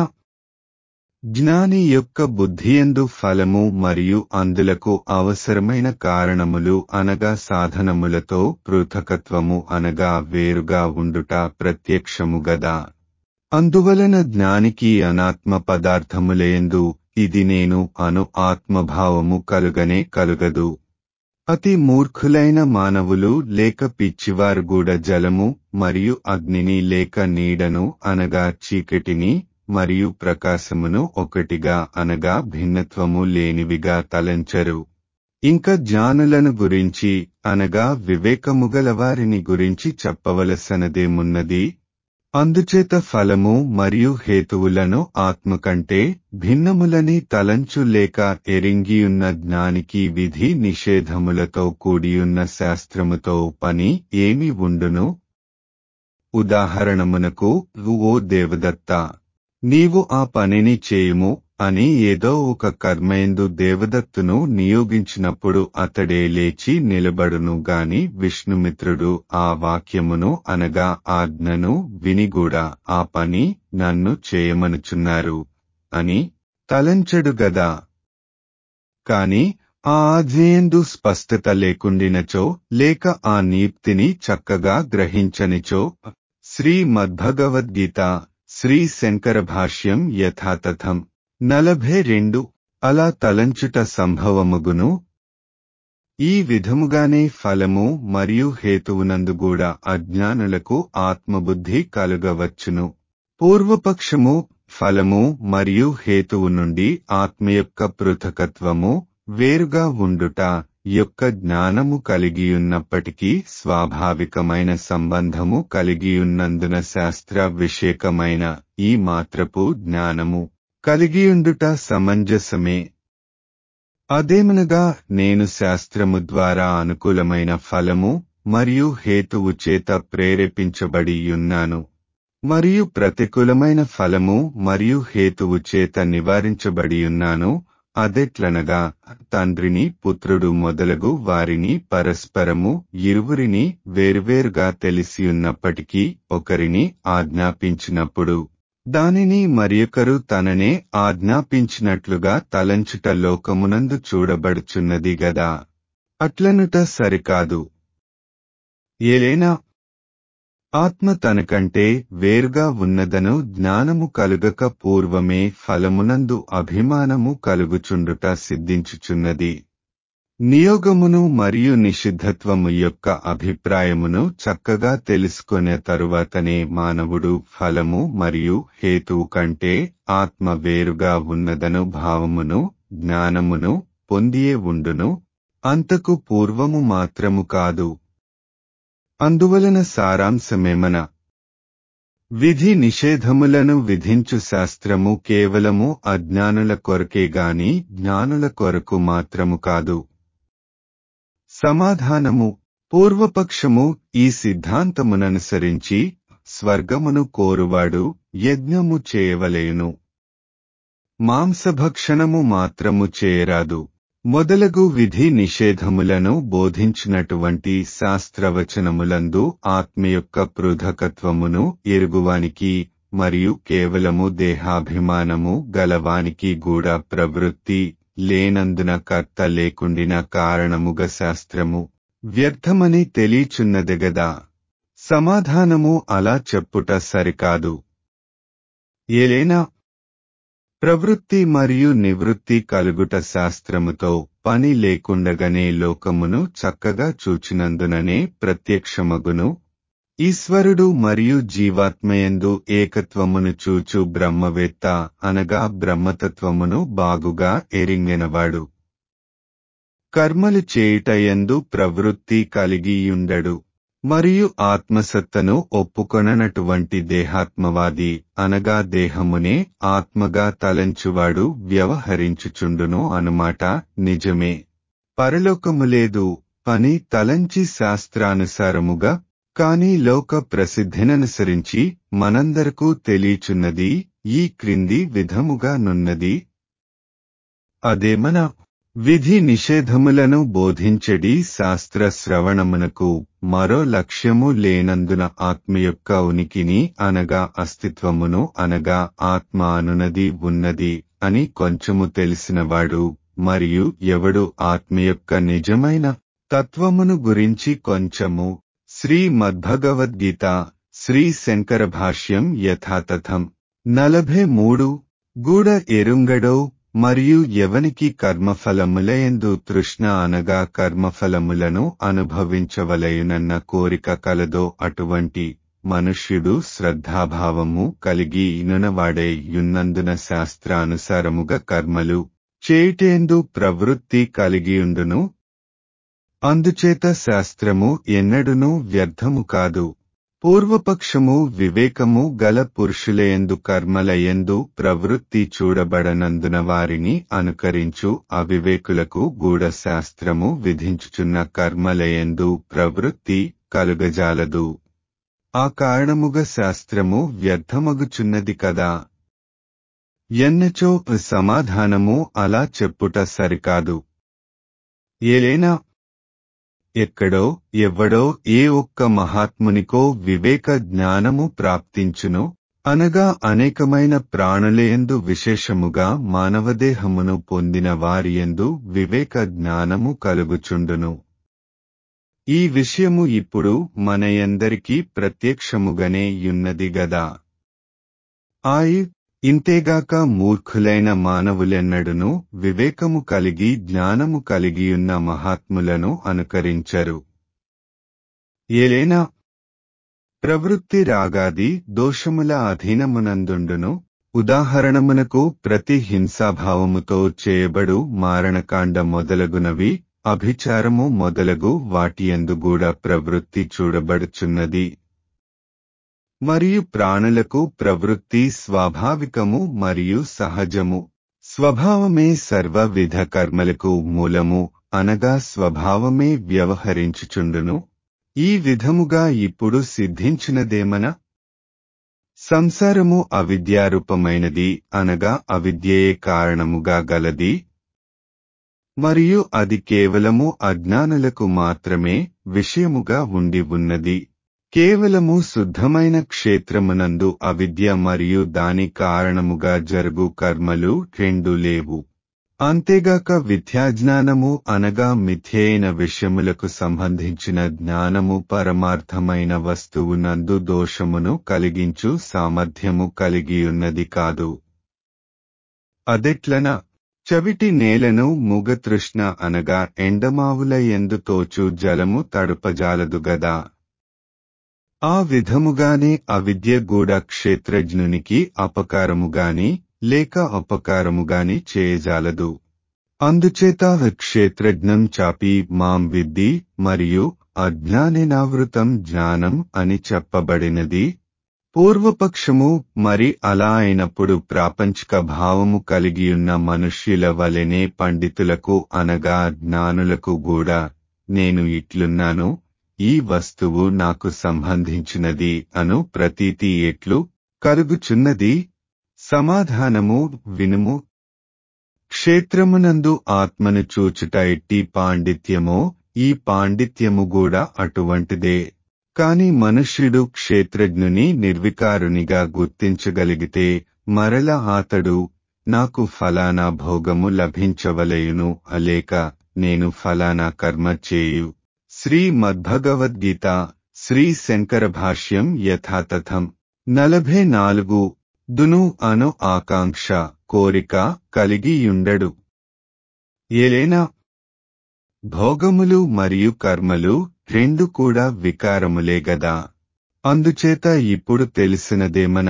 జ్ఞాని యొక్క బుద్ధియందు ఫలము మరియు అందులకు అవసరమైన కారణములు అనగా సాధనములతో పృథకత్వము అనగా వేరుగా ఉండుట ప్రత్యక్షము గదా అందువలన జ్ఞానికి అనాత్మ పదార్థములేందు ఇది నేను అను ఆత్మభావము కలుగనే కలుగదు అతి మూర్ఖులైన మానవులు లేక పిచ్చివారు కూడా జలము మరియు అగ్నిని లేక నీడను అనగా చీకటిని మరియు ప్రకాశమును ఒకటిగా అనగా భిన్నత్వము లేనివిగా తలంచరు ఇంకా జ్ఞానులను గురించి అనగా వివేకముగల వారిని గురించి చెప్పవలసనదేమున్నది అందుచేత ఫలము మరియు హేతువులను ఆత్మ కంటే భిన్నములని తలంచు లేక ఎరింగియున్న జ్ఞానికి విధి నిషేధములతో కూడియున్న శాస్త్రముతో పని ఏమి ఉండును ఉదాహరణమునకు ఓ దేవదత్త నీవు ఆ పనిని చేయుము అని ఏదో ఒక కర్మయందు దేవదత్తును నియోగించినప్పుడు అతడే లేచి నిలబడును గాని విష్ణుమిత్రుడు ఆ వాక్యమును అనగా ఆజ్ఞను వినిగూడా ఆ పని నన్ను చేయమనుచున్నారు అని తలంచడు గదా కాని ఆ ఆజ్ఞయందు స్పష్టత లేకుండినచో లేక ఆ నీప్తిని చక్కగా గ్రహించనిచో శ్రీ మద్భగవద్గీత శ్రీ శంకర భాష్యం యథాతథం నలభై రెండు అలా తలంచుట సంభవముగును ఈ విధముగానే ఫలము మరియు హేతువునందు కూడా అజ్ఞానులకు ఆత్మబుద్ధి కలుగవచ్చును పూర్వపక్షము ఫలము మరియు హేతువు నుండి ఆత్మ యొక్క పృథకత్వము వేరుగా ఉండుట యొక్క జ్ఞానము కలిగియున్నప్పటికీ స్వాభావికమైన సంబంధము కలిగియున్నందున శాస్త్ర విషేకమైన ఈ మాత్రపు జ్ఞానము కలిగియుండుట సమంజసమే అదేమనగా నేను శాస్త్రము ద్వారా అనుకూలమైన ఫలము మరియు హేతువు చేత ప్రేరేపించబడి ఉన్నాను మరియు ప్రతికూలమైన ఫలము మరియు హేతువు చేత నివారించబడి ఉన్నాను అదెట్లనగా తండ్రిని పుత్రుడు మొదలగు వారిని పరస్పరము ఇరువురిని వేర్వేరుగా తెలిసియున్నప్పటికీ ఒకరిని ఆజ్ఞాపించినప్పుడు దానిని మరియొకరు తననే ఆజ్ఞాపించినట్లుగా తలంచుట లోకమునందు చూడబడుచున్నది గదా అట్లనుట సరికాదు ఏలైనా ఆత్మ తనకంటే వేరుగా ఉన్నదను జ్ఞానము కలుగక పూర్వమే ఫలమునందు అభిమానము కలుగుచుండుట సిద్ధించుచున్నది నియోగమును మరియు నిషిద్ధత్వము యొక్క అభిప్రాయమును చక్కగా తెలుసుకునే తరువాతనే మానవుడు ఫలము మరియు హేతువు కంటే ఆత్మ వేరుగా ఉన్నదను భావమును జ్ఞానమును పొందియే ఉండును అంతకు పూర్వము మాత్రము కాదు అందువలన సారాంశమేమన విధి నిషేధములను విధించు శాస్త్రము కేవలము అజ్ఞానుల కొరకే గాని జ్ఞానుల కొరకు మాత్రము కాదు సమాధానము పూర్వపక్షము ఈ సిద్ధాంతముననుసరించి స్వర్గమును కోరువాడు యజ్ఞము చేయవలేను మాంసభక్షణము మాత్రము చేయరాదు మొదలగు విధి నిషేధములను బోధించినటువంటి శాస్త్రవచనములందు ఆత్మ యొక్క పృథకత్వమును ఎరుగువానికి మరియు కేవలము దేహాభిమానము గలవానికి కూడా ప్రవృత్తి లేనందున కర్త లేకుండిన కారణముగ శాస్త్రము వ్యర్థమని తెలియచున్నదెగదా సమాధానము అలా చెప్పుట సరికాదు ఏలైనా ప్రవృత్తి మరియు నివృత్తి కలుగుట శాస్త్రముతో పని లేకుండగానే లోకమును చక్కగా చూచినందుననే ప్రత్యక్షమగును ఈశ్వరుడు మరియు జీవాత్మయందు ఏకత్వమును చూచు బ్రహ్మవేత్త అనగా బ్రహ్మతత్వమును బాగుగా ఎరింగినవాడు కర్మలు చేయుటయందు ప్రవృత్తి కలిగియుండడు మరియు ఆత్మసత్తను ఒప్పుకొననటువంటి దేహాత్మవాది అనగా దేహమునే ఆత్మగా తలంచువాడు వ్యవహరించుచుండును అనుమాట నిజమే పరలోకము లేదు పని తలంచి శాస్త్రానుసారముగా కాని లోక ప్రసిద్ధిననుసరించి మనందరకు తెలియచున్నది ఈ క్రింది విధముగా నున్నది అదేమన విధి నిషేధములను బోధించడి శాస్త్ర శ్రవణమునకు మరో లక్ష్యము లేనందున ఆత్మ యొక్క ఉనికిని అనగా అస్తిత్వమును అనగా ఆత్మ అనునది ఉన్నది అని కొంచెము తెలిసినవాడు మరియు ఎవడు ఆత్మ యొక్క నిజమైన తత్వమును గురించి కొంచెము శ్రీ మద్భగవద్గీత శ్రీ శంకర భాష్యం యథాతథం నలభై మూడు గూడ ఎరుంగడో మరియు ఎవనికి కర్మఫలములయందు తృష్ణ అనగా కర్మఫలములను అనుభవించవలయునన్న కోరిక కలదో అటువంటి మనుష్యుడు శ్రద్ధాభావము కలిగి ఇనునవాడే యున్నందున శాస్త్రానుసారముగా కర్మలు చేయుటేందు ప్రవృత్తి కలిగియుండును అందుచేత శాస్త్రము ఎన్నడునూ వ్యర్థము కాదు పూర్వపక్షము వివేకము గల పురుషులయందు కర్మలయందు ప్రవృత్తి చూడబడనందున వారిని అనుకరించు అవివేకులకు గూఢ శాస్త్రము విధించుచున్న కర్మలయందు ప్రవృత్తి కలుగజాలదు ఆ కారణముగ శాస్త్రము వ్యర్థమగుచున్నది కదా ఎన్నచో సమాధానము అలా చెప్పుట సరికాదు ఏలైనా ఎక్కడో ఎవ్వడో ఏ ఒక్క మహాత్మునికో వివేక జ్ఞానము ప్రాప్తించును అనగా అనేకమైన ప్రాణులయందు విశేషముగా మానవదేహమును పొందిన వారియందు వివేక జ్ఞానము కలుగుచుండును ఈ విషయము ఇప్పుడు మనయందరికీ ప్రత్యక్షముగానే యున్నది గదా ఆయ్ ఇంతేగాక మూర్ఖులైన మానవులెన్నడును వివేకము కలిగి జ్ఞానము కలిగియున్న మహాత్ములను అనుకరించరు ఏలైనా ప్రవృత్తి రాగాది దోషముల అధీనమునందుండును ఉదాహరణమునకు ప్రతి హింసాభావముతో చేయబడు మారణకాండ మొదలగునవి అభిచారము మొదలగు వాటియందు కూడా ప్రవృత్తి చూడబడుచున్నది మరియు ప్రాణులకు ప్రవృత్తి స్వాభావికము మరియు సహజము స్వభావమే సర్వ విధ కర్మలకు మూలము అనగా స్వభావమే వ్యవహరించుచుండును ఈ విధముగా ఇప్పుడు సిద్ధించినదేమన సంసారము అవిద్యారూపమైనది అనగా అవిద్యయే కారణముగా గలది మరియు అది కేవలము అజ్ఞానులకు మాత్రమే విషయముగా ఉండి ఉన్నది కేవలము శుద్ధమైన క్షేత్రమునందు అవిద్య మరియు దాని కారణముగా జరుగు కర్మలు రెండు లేవు అంతేగాక విద్యాజ్ఞానము అనగా మిథ్యైన విషయములకు సంబంధించిన జ్ఞానము పరమార్థమైన వస్తువునందు దోషమును కలిగించు సామర్థ్యము కలిగియున్నది కాదు అదెట్లన చవిటి నేలను ముగతృష్ణ అనగా ఎండమావుల ఎందు తోచు జలము తడుపజాలదు గదా ఆ విధముగానే అవిద్య కూడా క్షేత్రజ్ఞునికి అపకారముగాని లేక అపకారముగాని చేయజాలదు అందుచేత క్షేత్రజ్ఞం చాపి మాం విద్ది మరియు అజ్ఞానేనావృతం జ్ఞానం అని చెప్పబడినది పూర్వపక్షము మరి అలా అయినప్పుడు ప్రాపంచిక భావము కలిగియున్న మనుష్యుల వలెనే పండితులకు అనగా జ్ఞానులకు కూడా నేను ఇట్లున్నాను ఈ వస్తువు నాకు సంబంధించినది అను ప్రతీతి ఎట్లు కలుగుచున్నది సమాధానము వినుము క్షేత్రమునందు ఆత్మను చూచుట ఎట్టి పాండిత్యమో ఈ పాండిత్యము కూడా అటువంటిదే కాని మనుష్యుడు క్షేత్రజ్ఞుని నిర్వికారునిగా గుర్తించగలిగితే మరల అతడు నాకు ఫలానా భోగము లభించవలయును అలేక నేను ఫలానా కర్మ చేయు శ్రీ మద్భగవద్గీత శ్రీ శంకర భాష్యం యథాతథం నలభై నాలుగు దును అను ఆకాంక్ష కోరిక కలిగియుండడు ఏలేనా భోగములు మరియు కర్మలు రెండు కూడా వికారములే గదా అందుచేత ఇప్పుడు తెలిసినదేమన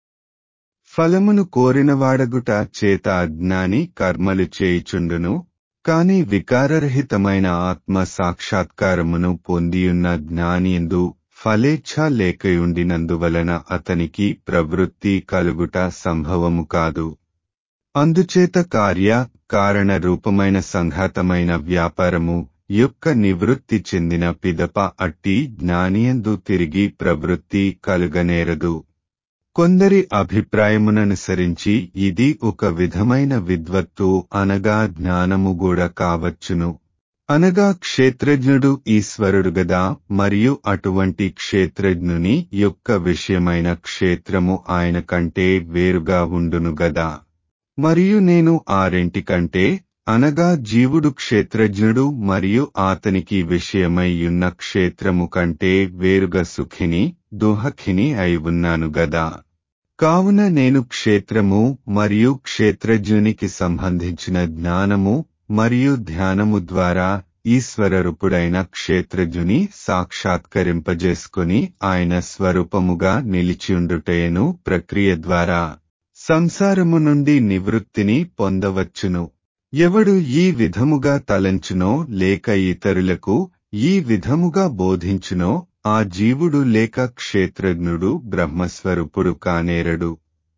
ఫలమును కోరినవాడగుట చేత అజ్ఞాని కర్మలు చేయుచుండును కాని వికారరహితమైన ఆత్మ సాక్షాత్కారమును పొందియున్న జ్ఞానియందు ఫలేచ్ఛ లేకయుండినందువలన అతనికి ప్రవృత్తి కలుగుట సంభవము కాదు అందుచేత కార్య కారణ రూపమైన సంఘాతమైన వ్యాపారము యొక్క నివృత్తి చెందిన పిదప అట్టి జ్ఞానియందు తిరిగి ప్రవృత్తి కలుగనేరదు కొందరి అభిప్రాయముననుసరించి ఇది ఒక విధమైన విద్వత్తు అనగా జ్ఞానము కూడా కావచ్చును అనగా క్షేత్రజ్ఞుడు ఈశ్వరుడు గదా మరియు అటువంటి క్షేత్రజ్ఞుని యొక్క విషయమైన క్షేత్రము ఆయన కంటే వేరుగా ఉండును గదా మరియు నేను ఆ రెంటికంటే అనగా జీవుడు క్షేత్రజ్ఞుడు మరియు ఆతనికి విషయమై ఉన్న క్షేత్రము కంటే వేరుగా సుఖిని దుహఖిని అయి ఉన్నాను గదా కావున నేను క్షేత్రము మరియు క్షేత్రజ్ఞునికి సంబంధించిన జ్ఞానము మరియు ధ్యానము ద్వారా ఈశ్వరరూపుడైన క్షేత్రజ్ఞుని సాక్షాత్కరింపజేసుకుని ఆయన స్వరూపముగా నిలిచియుండుటయను ప్రక్రియ ద్వారా సంసారము నుండి నివృత్తిని పొందవచ్చును ఎవడు ఈ విధముగా తలంచునో లేక ఇతరులకు ఈ విధముగా బోధించునో ఆ జీవుడు లేక క్షేత్రజ్ఞుడు బ్రహ్మస్వరూపుడు కానేరడు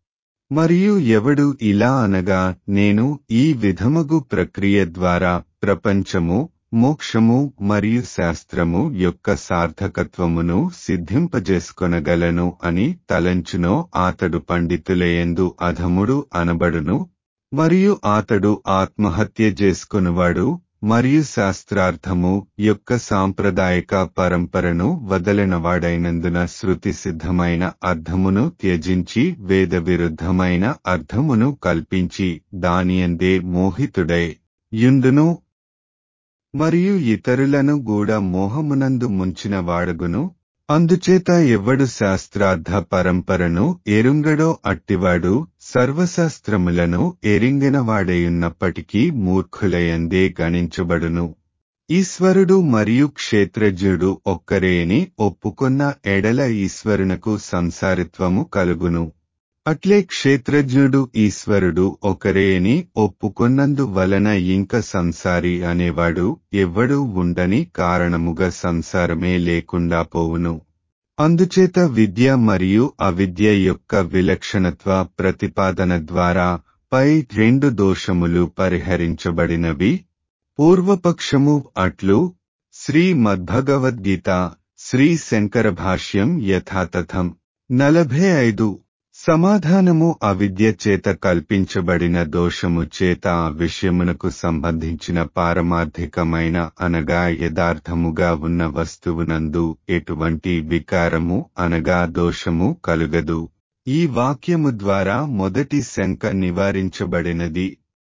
మరియు ఎవడు ఇలా అనగా నేను ఈ విధముగు ప్రక్రియ ద్వారా ప్రపంచము మోక్షము మరియు శాస్త్రము యొక్క సార్థకత్వమును సిద్ధింపజేసుకొనగలను అని తలంచునో ఆతడు పండితులయందు అధముడు అనబడును మరియు ఆతడు ఆత్మహత్య చేసుకునివాడు మరియు శాస్త్రార్థము యొక్క సాంప్రదాయక పరంపరను వదలినవాడైనందున శృతి సిద్ధమైన అర్థమును త్యజించి వేద విరుద్ధమైన అర్థమును కల్పించి దానియందే మోహితుడై యుండును మరియు ఇతరులను కూడా మోహమునందు ముంచిన వాడగును అందుచేత ఎవడు శాస్త్రార్థ పరంపరను ఎరుంగడో అట్టివాడు సర్వశాస్త్రములను ఎరింగినవాడయున్నప్పటికీ మూర్ఖులయందే గణించబడును ఈశ్వరుడు మరియు క్షేత్రజ్ఞుడు ఒక్కరేని ఒప్పుకొన్న ఎడల ఈశ్వరునకు సంసారిత్వము కలుగును అట్లే క్షేత్రజ్ఞుడు ఈశ్వరుడు ఒకరేని ఒప్పుకొన్నందు వలన ఇంక సంసారి అనేవాడు ఎవ్వడూ ఉండని కారణముగా సంసారమే లేకుండా పోవును అందుచేత విద్య మరియు అవిద్య యొక్క విలక్షణత్వ ప్రతిపాదన ద్వారా పై రెండు దోషములు పరిహరించబడినవి పూర్వపక్షము అట్లు శ్రీ మద్భగవద్గీత శ్రీ శంకర భాష్యం యథాతథం నలభై ఐదు సమాధానము అవిద్య చేత కల్పించబడిన దోషము చేత ఆ విషయమునకు సంబంధించిన పారమార్థికమైన అనగా యథార్థముగా ఉన్న వస్తువునందు ఎటువంటి వికారము అనగా దోషము కలుగదు ఈ వాక్యము ద్వారా మొదటి శంక నివారించబడినది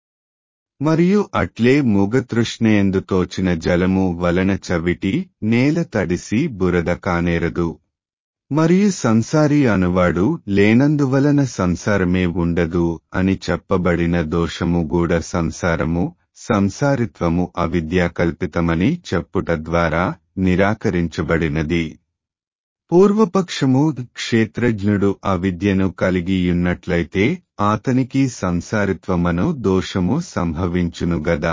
మరియు అట్లే మూగతృష్ణయందు తోచిన జలము వలన చవిటి నేల తడిసి బురద కానేరదు మరియు సంసారి అనువాడు లేనందువలన సంసారమే ఉండదు అని చెప్పబడిన దోషము గూడ సంసారము సంసారిత్వము అవిద్యా కల్పితమని చెప్పుట ద్వారా నిరాకరించబడినది పూర్వపక్షము క్షేత్రజ్ఞుడు అవిద్యను కలిగియున్నట్లయితే ఆతనికి సంసారిత్వమను దోషము సంభవించునుగదా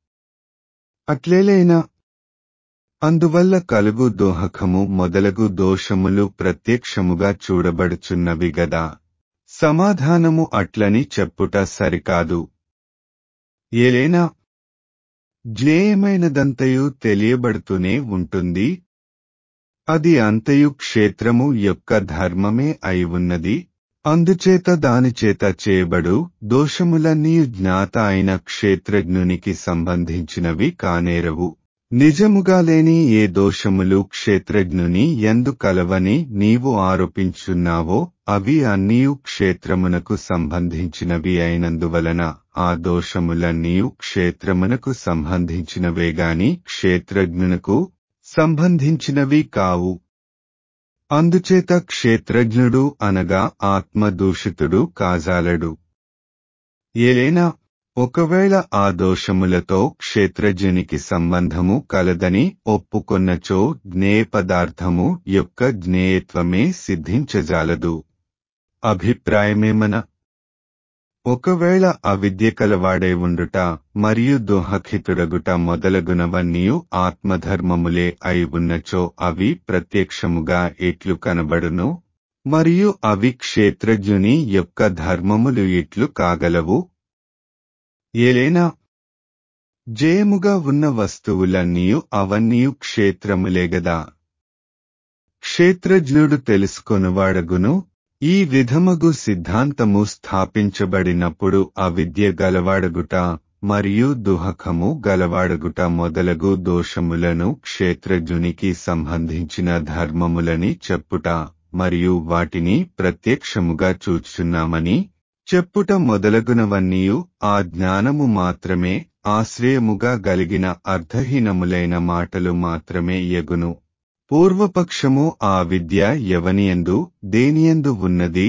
అట్లేలైనా అందువల్ల కలుగు దోహకము మొదలగు దోషములు ప్రత్యక్షముగా చూడబడుచున్నవి గదా సమాధానము అట్లని చెప్పుట సరికాదు ఏలైనా జ్ఞేయమైనదంతయు తెలియబడుతూనే ఉంటుంది అది అంతయు క్షేత్రము యొక్క ధర్మమే అయి ఉన్నది అందుచేత దానిచేత చేయబడు దోషములన్నీ జ్ఞాత అయిన క్షేత్రజ్ఞునికి సంబంధించినవి కానేరవు నిజముగా లేని ఏ దోషములు క్షేత్రజ్ఞుని ఎందు కలవని నీవు ఆరోపించున్నావో అవి అన్నీయు క్షేత్రమునకు సంబంధించినవి అయినందువలన ఆ దోషములన్నీయు క్షేత్రమునకు సంబంధించినవేగాని క్షేత్రజ్ఞునకు సంబంధించినవి కావు అందుచేత క్షేత్రజ్ఞుడు అనగా ఆత్మదూషితుడు కాజాలడు ఏలైనా ఒకవేళ ఆ దోషములతో క్షేత్రజ్ఞునికి సంబంధము కలదని ఒప్పుకొన్నచో జ్ఞేయ పదార్థము యొక్క జ్ఞేయత్వమే సిద్ధించజాలదు అభిప్రాయమేమన ఒకవేళ అవిద్య కలవాడే ఉండుట మరియు దుహఖితుడగుట మొదలగునవన్నీయు ఆత్మధర్మములే అయి ఉన్నచో అవి ప్రత్యక్షముగా ఎట్లు కనబడును మరియు అవి క్షేత్రజ్ఞుని యొక్క ధర్మములు ఎట్లు కాగలవు ఏలైనా జయముగా ఉన్న వస్తువులన్నీయు అవన్నీయు క్షేత్రములేగదా క్షేత్రజ్ఞుడు తెలుసుకొనువాడగును ఈ విధమగు సిద్ధాంతము స్థాపించబడినప్పుడు అవిద్య గలవాడగుట మరియు దుహకము గలవాడగుట మొదలగు దోషములను క్షేత్రజ్ఞునికి సంబంధించిన ధర్మములని చెప్పుట మరియు వాటిని ప్రత్యక్షముగా చూచుచున్నామని చెప్పుట మొదలగునవన్నీయు ఆ జ్ఞానము మాత్రమే ఆశ్రయముగా గలిగిన అర్ధహీనములైన మాటలు మాత్రమే యగును పూర్వపక్షము ఆ విద్య ఎవనియందు దేనియందు ఉన్నది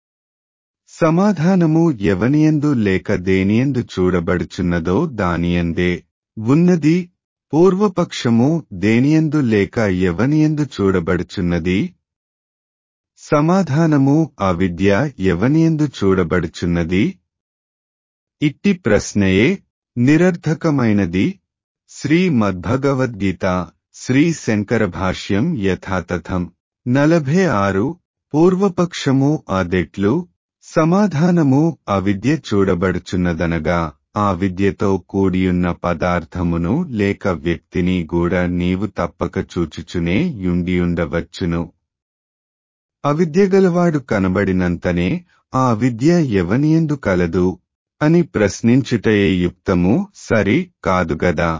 సమాధానము ఎవనియందు లేక దేనియందు చూడబడుచున్నదో దానియందే ఉన్నది పూర్వపక్షము దేనియందు లేక ఎవనియందు చూడబడుచున్నది సమాధానము అవిద్య ఎవనియందు చూడబడుచున్నది ఇట్టి ప్రశ్నయే నిరర్ధకమైనది శ్రీ మద్భగవద్గీత శ్రీ శంకర భాష్యం యథాతథం నలభై ఆరు పూర్వపక్షము అదెట్లు సమాధానము అవిద్య చూడబడుచున్నదనగా ఆ విద్యతో కూడియున్న పదార్థమును లేక వ్యక్తిని కూడా నీవు తప్పక చూచుచునే యుండియుండవచ్చును అవిద్యగలవాడు కనబడినంతనే ఆ విద్య ఎవనియందు కలదు అని ప్రశ్నించుటయే యుక్తము సరి కాదుగదా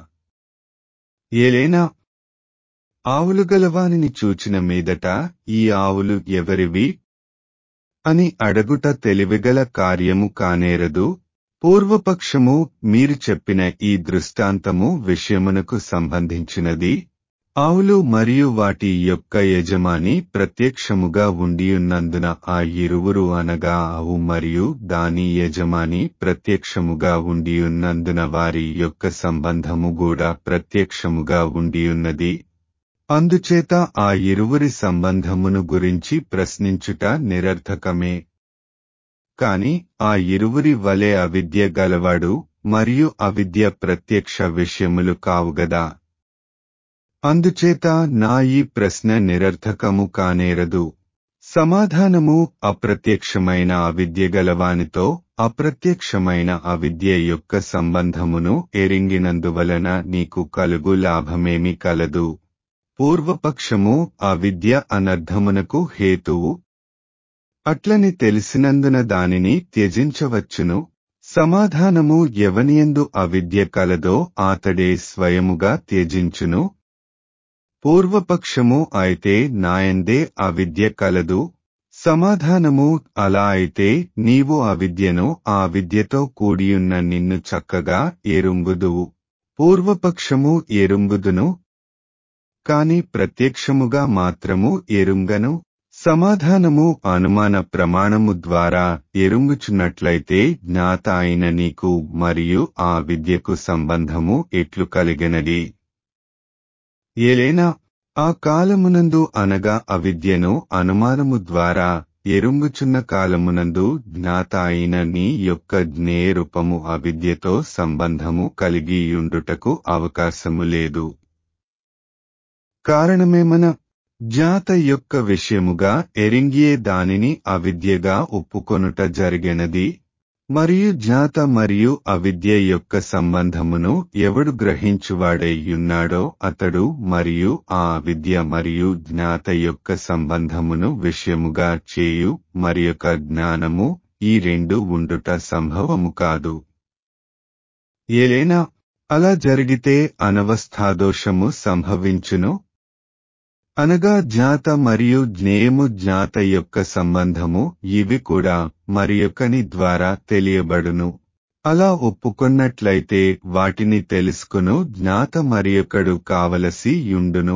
ఏలైనా ఆవులు గలవానిని చూచిన మీదట ఈ ఆవులు ఎవరివి అని అడగుట తెలివిగల కార్యము కానేరదు పూర్వపక్షము మీరు చెప్పిన ఈ దృష్టాంతము విషయమునకు సంబంధించినది ఆవులు మరియు వాటి యొక్క యజమాని ప్రత్యక్షముగా ఉండియున్నందున ఆ ఇరువురు అనగా ఆవు మరియు దాని యజమాని ప్రత్యక్షముగా ఉండియున్నందున వారి యొక్క సంబంధము కూడా ప్రత్యక్షముగా ఉండియున్నది అందుచేత ఆ ఇరువురి సంబంధమును గురించి ప్రశ్నించుట నిరర్థకమే కాని ఆ ఇరువురి వలె అవిద్య గలవాడు మరియు అవిద్య ప్రత్యక్ష విషయములు కావుగదా అందుచేత నా ఈ ప్రశ్న నిరర్థకము కానేరదు సమాధానము అప్రత్యక్షమైన అవిద్య గలవానితో అప్రత్యక్షమైన అవిద్య యొక్క సంబంధమును ఎరింగినందువలన నీకు కలుగు లాభమేమి కలదు పూర్వపక్షము అవిద్య అనర్థమునకు హేతువు అట్లని తెలిసినందున దానిని త్యజించవచ్చును సమాధానము ఎవనియందు అవిద్య కలదో ఆతడే స్వయముగా త్యజించును పూర్వపక్షము అయితే నాయందే అవిద్య కలదు సమాధానము అలా అయితే నీవు అవిద్యను ఆ విద్యతో కూడియున్న నిన్ను చక్కగా ఎరుంగుదువు పూర్వపక్షము ఎరుంగుదును కాని ప్రత్యక్షముగా మాత్రము ఎరుంగను సమాధానము అనుమాన ప్రమాణము ద్వారా ఎరుంగుచున్నట్లయితే జ్ఞాత అయిన నీకు మరియు ఆ విద్యకు సంబంధము ఎట్లు కలిగినది ఏలైనా ఆ కాలమునందు అనగా అవిద్యను అనుమానము ద్వారా ఎరుంగుచున్న కాలమునందు జ్ఞాత అయిన నీ యొక్క జ్ఞేయరూపము అవిద్యతో సంబంధము కలిగియుండుటకు అవకాశము లేదు కారణమేమన జ్ఞాత యొక్క విషయముగా ఎరింగియే దానిని అవిద్యగా ఒప్పుకొనుట జరిగినది మరియు జ్ఞాత మరియు అవిద్య యొక్క సంబంధమును ఎవడు గ్రహించువాడైయున్నాడో అతడు మరియు ఆ అవిద్య మరియు జ్ఞాత యొక్క సంబంధమును విషయముగా చేయు మరియొక జ్ఞానము ఈ రెండు ఉండుట సంభవము కాదు ఏలైనా అలా జరిగితే అనవస్థాదోషము సంభవించును అనగా జ్ఞాత మరియు జ్ఞేయము జ్ఞాత యొక్క సంబంధము ఇవి కూడా మరియొకని ద్వారా తెలియబడును అలా ఒప్పుకొన్నట్లయితే వాటిని తెలుసుకును జ్ఞాత మరియొకడు కావలసి యుండును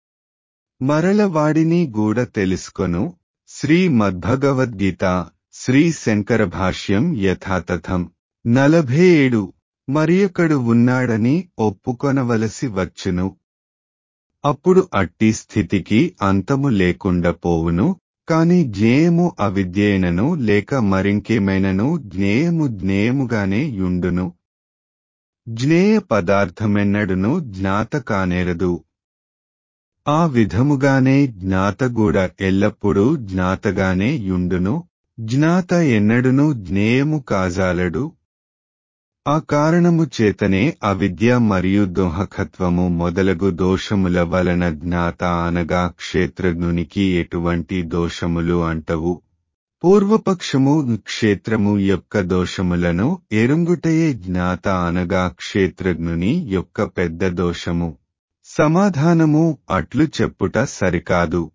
మరల వాడిని గూడ తెలుసుకొను శ్రీ మద్భగవద్గీత శ్రీ శంకర భాష్యం యథాతథం నలభై ఏడు మరియొకడు ఉన్నాడని ఒప్పుకొనవలసి వచ్చును అప్పుడు అట్టి స్థితికి అంతము లేకుండా పోవును కాని జ్ఞేయము అవిద్యేనను లేక మరింకేమైనను జ్ఞేయము జ్ఞేయముగానే యుండును జ్ఞేయ పదార్థమెన్నడును జ్ఞాత కానేరదు ఆ విధముగానే జ్ఞాత కూడా ఎల్లప్పుడూ జ్ఞాతగానే యుండును జ్ఞాత ఎన్నడును జ్ఞేయము కాజాలడు ఆ కారణము చేతనే అవిద్య మరియు దోహకత్వము మొదలగు దోషముల వలన జ్ఞాత అనగా క్షేత్రజ్ఞునికి ఎటువంటి దోషములు అంటవు పూర్వపక్షము క్షేత్రము యొక్క దోషములను ఎరుంగుటయే జ్ఞాత అనగా క్షేత్రజ్ఞుని యొక్క పెద్ద దోషము సమాధానము అట్లు చెప్పుట సరికాదు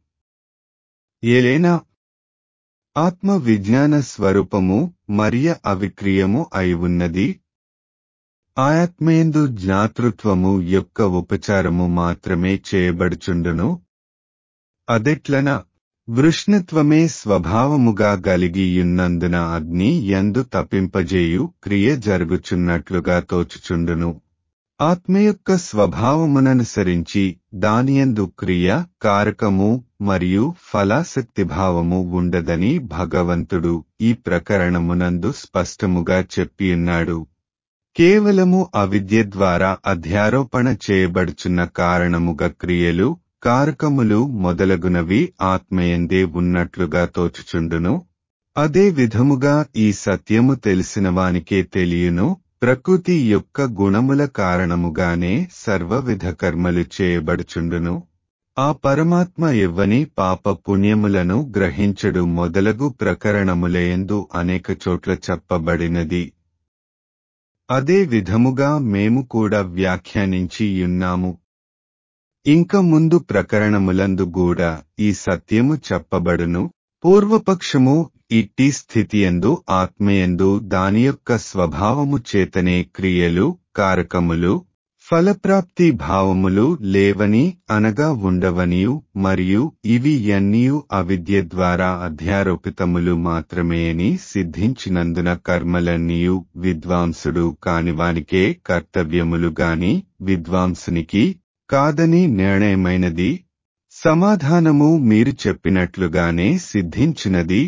ఏలైనా ఆత్మ విజ్ఞాన స్వరూపము మరియ అవిక్రియము అయి ఉన్నది ఆయాత్మేందు జ్ఞాతృత్వము యొక్క ఉపచారము మాత్రమే చేయబడుచుండును అదెట్లన వృష్ణత్వమే స్వభావముగా గలిగియున్నందున అగ్ని ఎందు తప్పింపజేయు క్రియ జరుగుచున్నట్లుగా తోచుచుండును ఆత్మ యొక్క స్వభావముననుసరించి దానియందు క్రియ కారకము మరియు ఫలాసక్తిభావము ఉండదని భగవంతుడు ఈ ప్రకరణమునందు స్పష్టముగా చెప్పియున్నాడు కేవలము అవిద్య ద్వారా అధ్యారోపణ చేయబడుచున్న కారణముగా క్రియలు కారకములు మొదలగునవి ఆత్మయందే ఉన్నట్లుగా తోచుచుండును అదే విధముగా ఈ సత్యము తెలిసిన వానికే తెలియను ప్రకృతి యొక్క గుణముల కారణముగానే సర్వవిధ కర్మలు చేయబడుచుండును ఆ పరమాత్మ ఎవ్వని పాప పుణ్యములను గ్రహించడు మొదలగు ప్రకరణములయందు అనేక చోట్ల చెప్పబడినది అదే విధముగా మేము కూడా వ్యాఖ్యానించి యున్నాము ఇంక ముందు ప్రకరణములందు కూడా ఈ సత్యము చెప్పబడును పూర్వపక్షము ఇట్టి స్థితియందు ఆత్మయందు దాని యొక్క స్వభావము చేతనే క్రియలు కారకములు ఫలప్రాప్తి భావములు లేవని అనగా ఉండవనియు మరియు ఇవి ఎన్నీయు అవిద్య ద్వారా అధ్యారోపితములు మాత్రమే అని సిద్ధించినందున కర్మలన్నీయు విద్వాంసుడు కానివానికే కర్తవ్యములు గాని విద్వాంసునికి కాదని నిర్ణయమైనది సమాధానము మీరు చెప్పినట్లుగానే సిద్ధించినది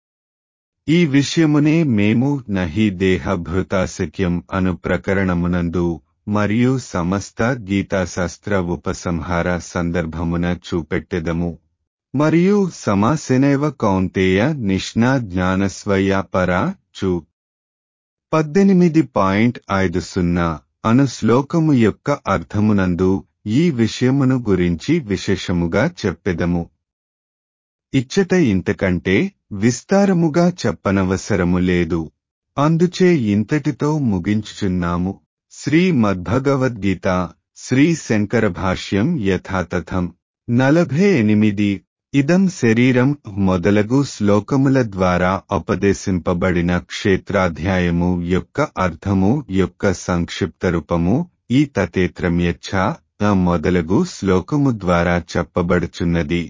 ఈ విషయమునే మేము నహి దేహభృతాశక్యం అను ప్రకరణమునందు మరియు సమస్త గీతాశాస్త్ర ఉపసంహార సందర్భమున చూపెట్టెదము మరియు సమాసెనైవ కౌంతేయ నిష్ణా జ్ఞానస్వయాపరా చు పద్దెనిమిది పాయింట్ ఐదు సున్నా అను శ్లోకము యొక్క అర్థమునందు ఈ విషయమును గురించి విశేషముగా చెప్పెదము ఇచ్చట ఇంతకంటే విస్తారముగా చెప్పనవసరము లేదు అందుచే ఇంతటితో ముగించుచున్నాము శ్రీ మద్భగవద్గీత శ్రీ శంకర భాష్యం యథాతథం నలభై ఎనిమిది ఇదం శరీరం మొదలగు శ్లోకముల ద్వారా ఉపదేశింపబడిన క్షేత్రాధ్యాయము యొక్క అర్థము యొక్క సంక్షిప్త రూపము ఈ తతేత్రమ్యచ్చ మొదలగు శ్లోకము ద్వారా చెప్పబడుచున్నది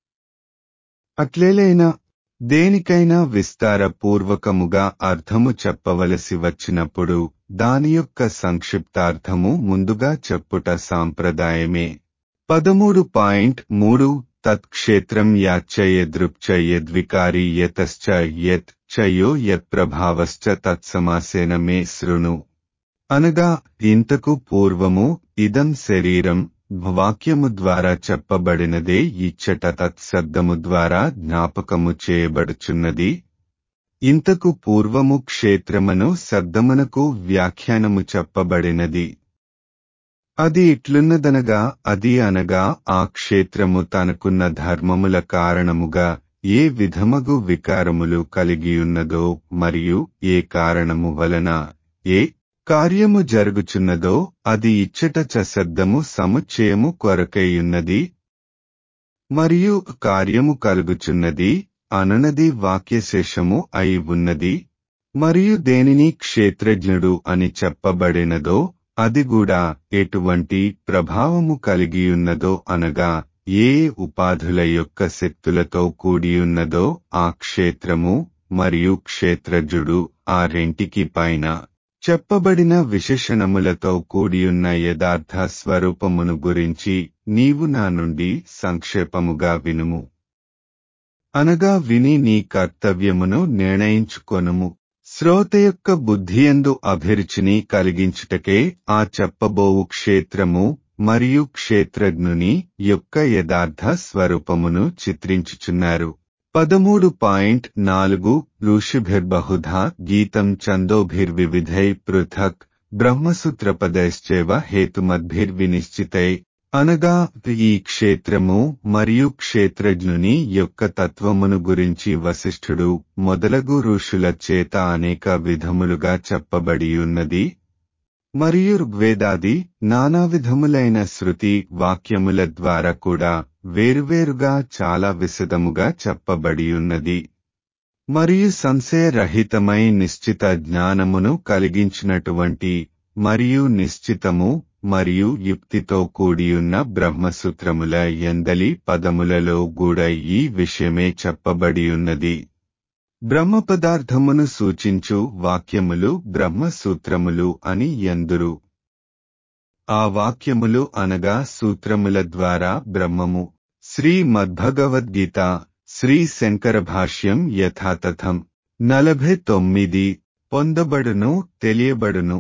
అట్లేలైనా దేనికైనా విస్తారపూర్వకముగా అర్థము చెప్పవలసి వచ్చినప్పుడు దాని యొక్క సంక్షిప్తార్థము ముందుగా చెప్పుట సాంప్రదాయమే పదమూడు పాయింట్ మూడు తత్క్షేత్రం యాచ్చయదృప్చ యద్వికారి యతశ్చ యత్ చయో యత్ప్రభావశ్చ తత్సమాసేన మే శృణు అనగా ఇంతకు పూర్వము ఇదం శరీరం వాక్యము ద్వారా చెప్పబడినదే ఇచ్చట తత్శబ్దము ద్వారా జ్ఞాపకము చేయబడుచున్నది ఇంతకు పూర్వము క్షేత్రమను శబ్దమునకు వ్యాఖ్యానము చెప్పబడినది అది ఇట్లున్నదనగా అది అనగా ఆ క్షేత్రము తనకున్న ధర్మముల కారణముగా ఏ విధమగు వికారములు కలిగియున్నదో మరియు ఏ కారణము వలన ఏ కార్యము జరుగుచున్నదో అది ఇచ్చట చశబ్దము సముచ్చయము కొరకైయున్నది మరియు కార్యము కలుగుచున్నది అననది వాక్యశేషము అయి ఉన్నది మరియు దేనిని క్షేత్రజ్ఞుడు అని చెప్పబడినదో అది కూడా ఎటువంటి ప్రభావము కలిగియున్నదో అనగా ఏ ఉపాధుల యొక్క శక్తులతో కూడియున్నదో ఆ క్షేత్రము మరియు క్షేత్రజుడు ఆ రెంటికి పైన చెప్పబడిన విశేషణములతో కూడియున్న యథార్థ స్వరూపమును గురించి నీవు నా నుండి సంక్షేపముగా వినుము అనగా విని నీ కర్తవ్యమును నిర్ణయించుకొనుము శ్రోత యొక్క బుద్ధియందు అభిరుచిని కలిగించుటకే ఆ చెప్పబోవు క్షేత్రము మరియు క్షేత్రజ్ఞుని యొక్క యథార్థ స్వరూపమును చిత్రించుచున్నారు పదమూడు పాయింట్ నాలుగు ఋషిభిర్బహుధా గీతం చందోభిర్వివిధై పృథక్ బ్రహ్మసూత్రపదైశ్చేవ హేతుమద్భిర్వినిశ్చితై అనగా ఈ క్షేత్రము మరియు క్షేత్రజ్ఞుని యొక్క తత్వమును గురించి వశిష్ఠుడు మొదలగు ఋషుల చేత అనేక విధములుగా చెప్పబడి ఉన్నది మరియు ఋగ్వేదాది నానా విధములైన శృతి వాక్యముల ద్వారా కూడా వేరువేరుగా చాలా విశదముగా చెప్పబడి ఉన్నది మరియు సంశయరహితమై నిశ్చిత జ్ఞానమును కలిగించినటువంటి మరియు నిశ్చితము మరియు యుక్తితో కూడియున్న బ్రహ్మసూత్రముల ఎందలి పదములలో కూడా ఈ విషయమే చెప్పబడియున్నది బ్రహ్మ పదార్థమును సూచించు వాక్యములు బ్రహ్మసూత్రములు అని ఎందురు ఆ వాక్యములు అనగా సూత్రముల ద్వారా బ్రహ్మము శ్రీ మద్భగవద్గీత శ్రీ శంకర భాష్యం యథాతథం నలభై తొమ్మిది పొందబడును తెలియబడును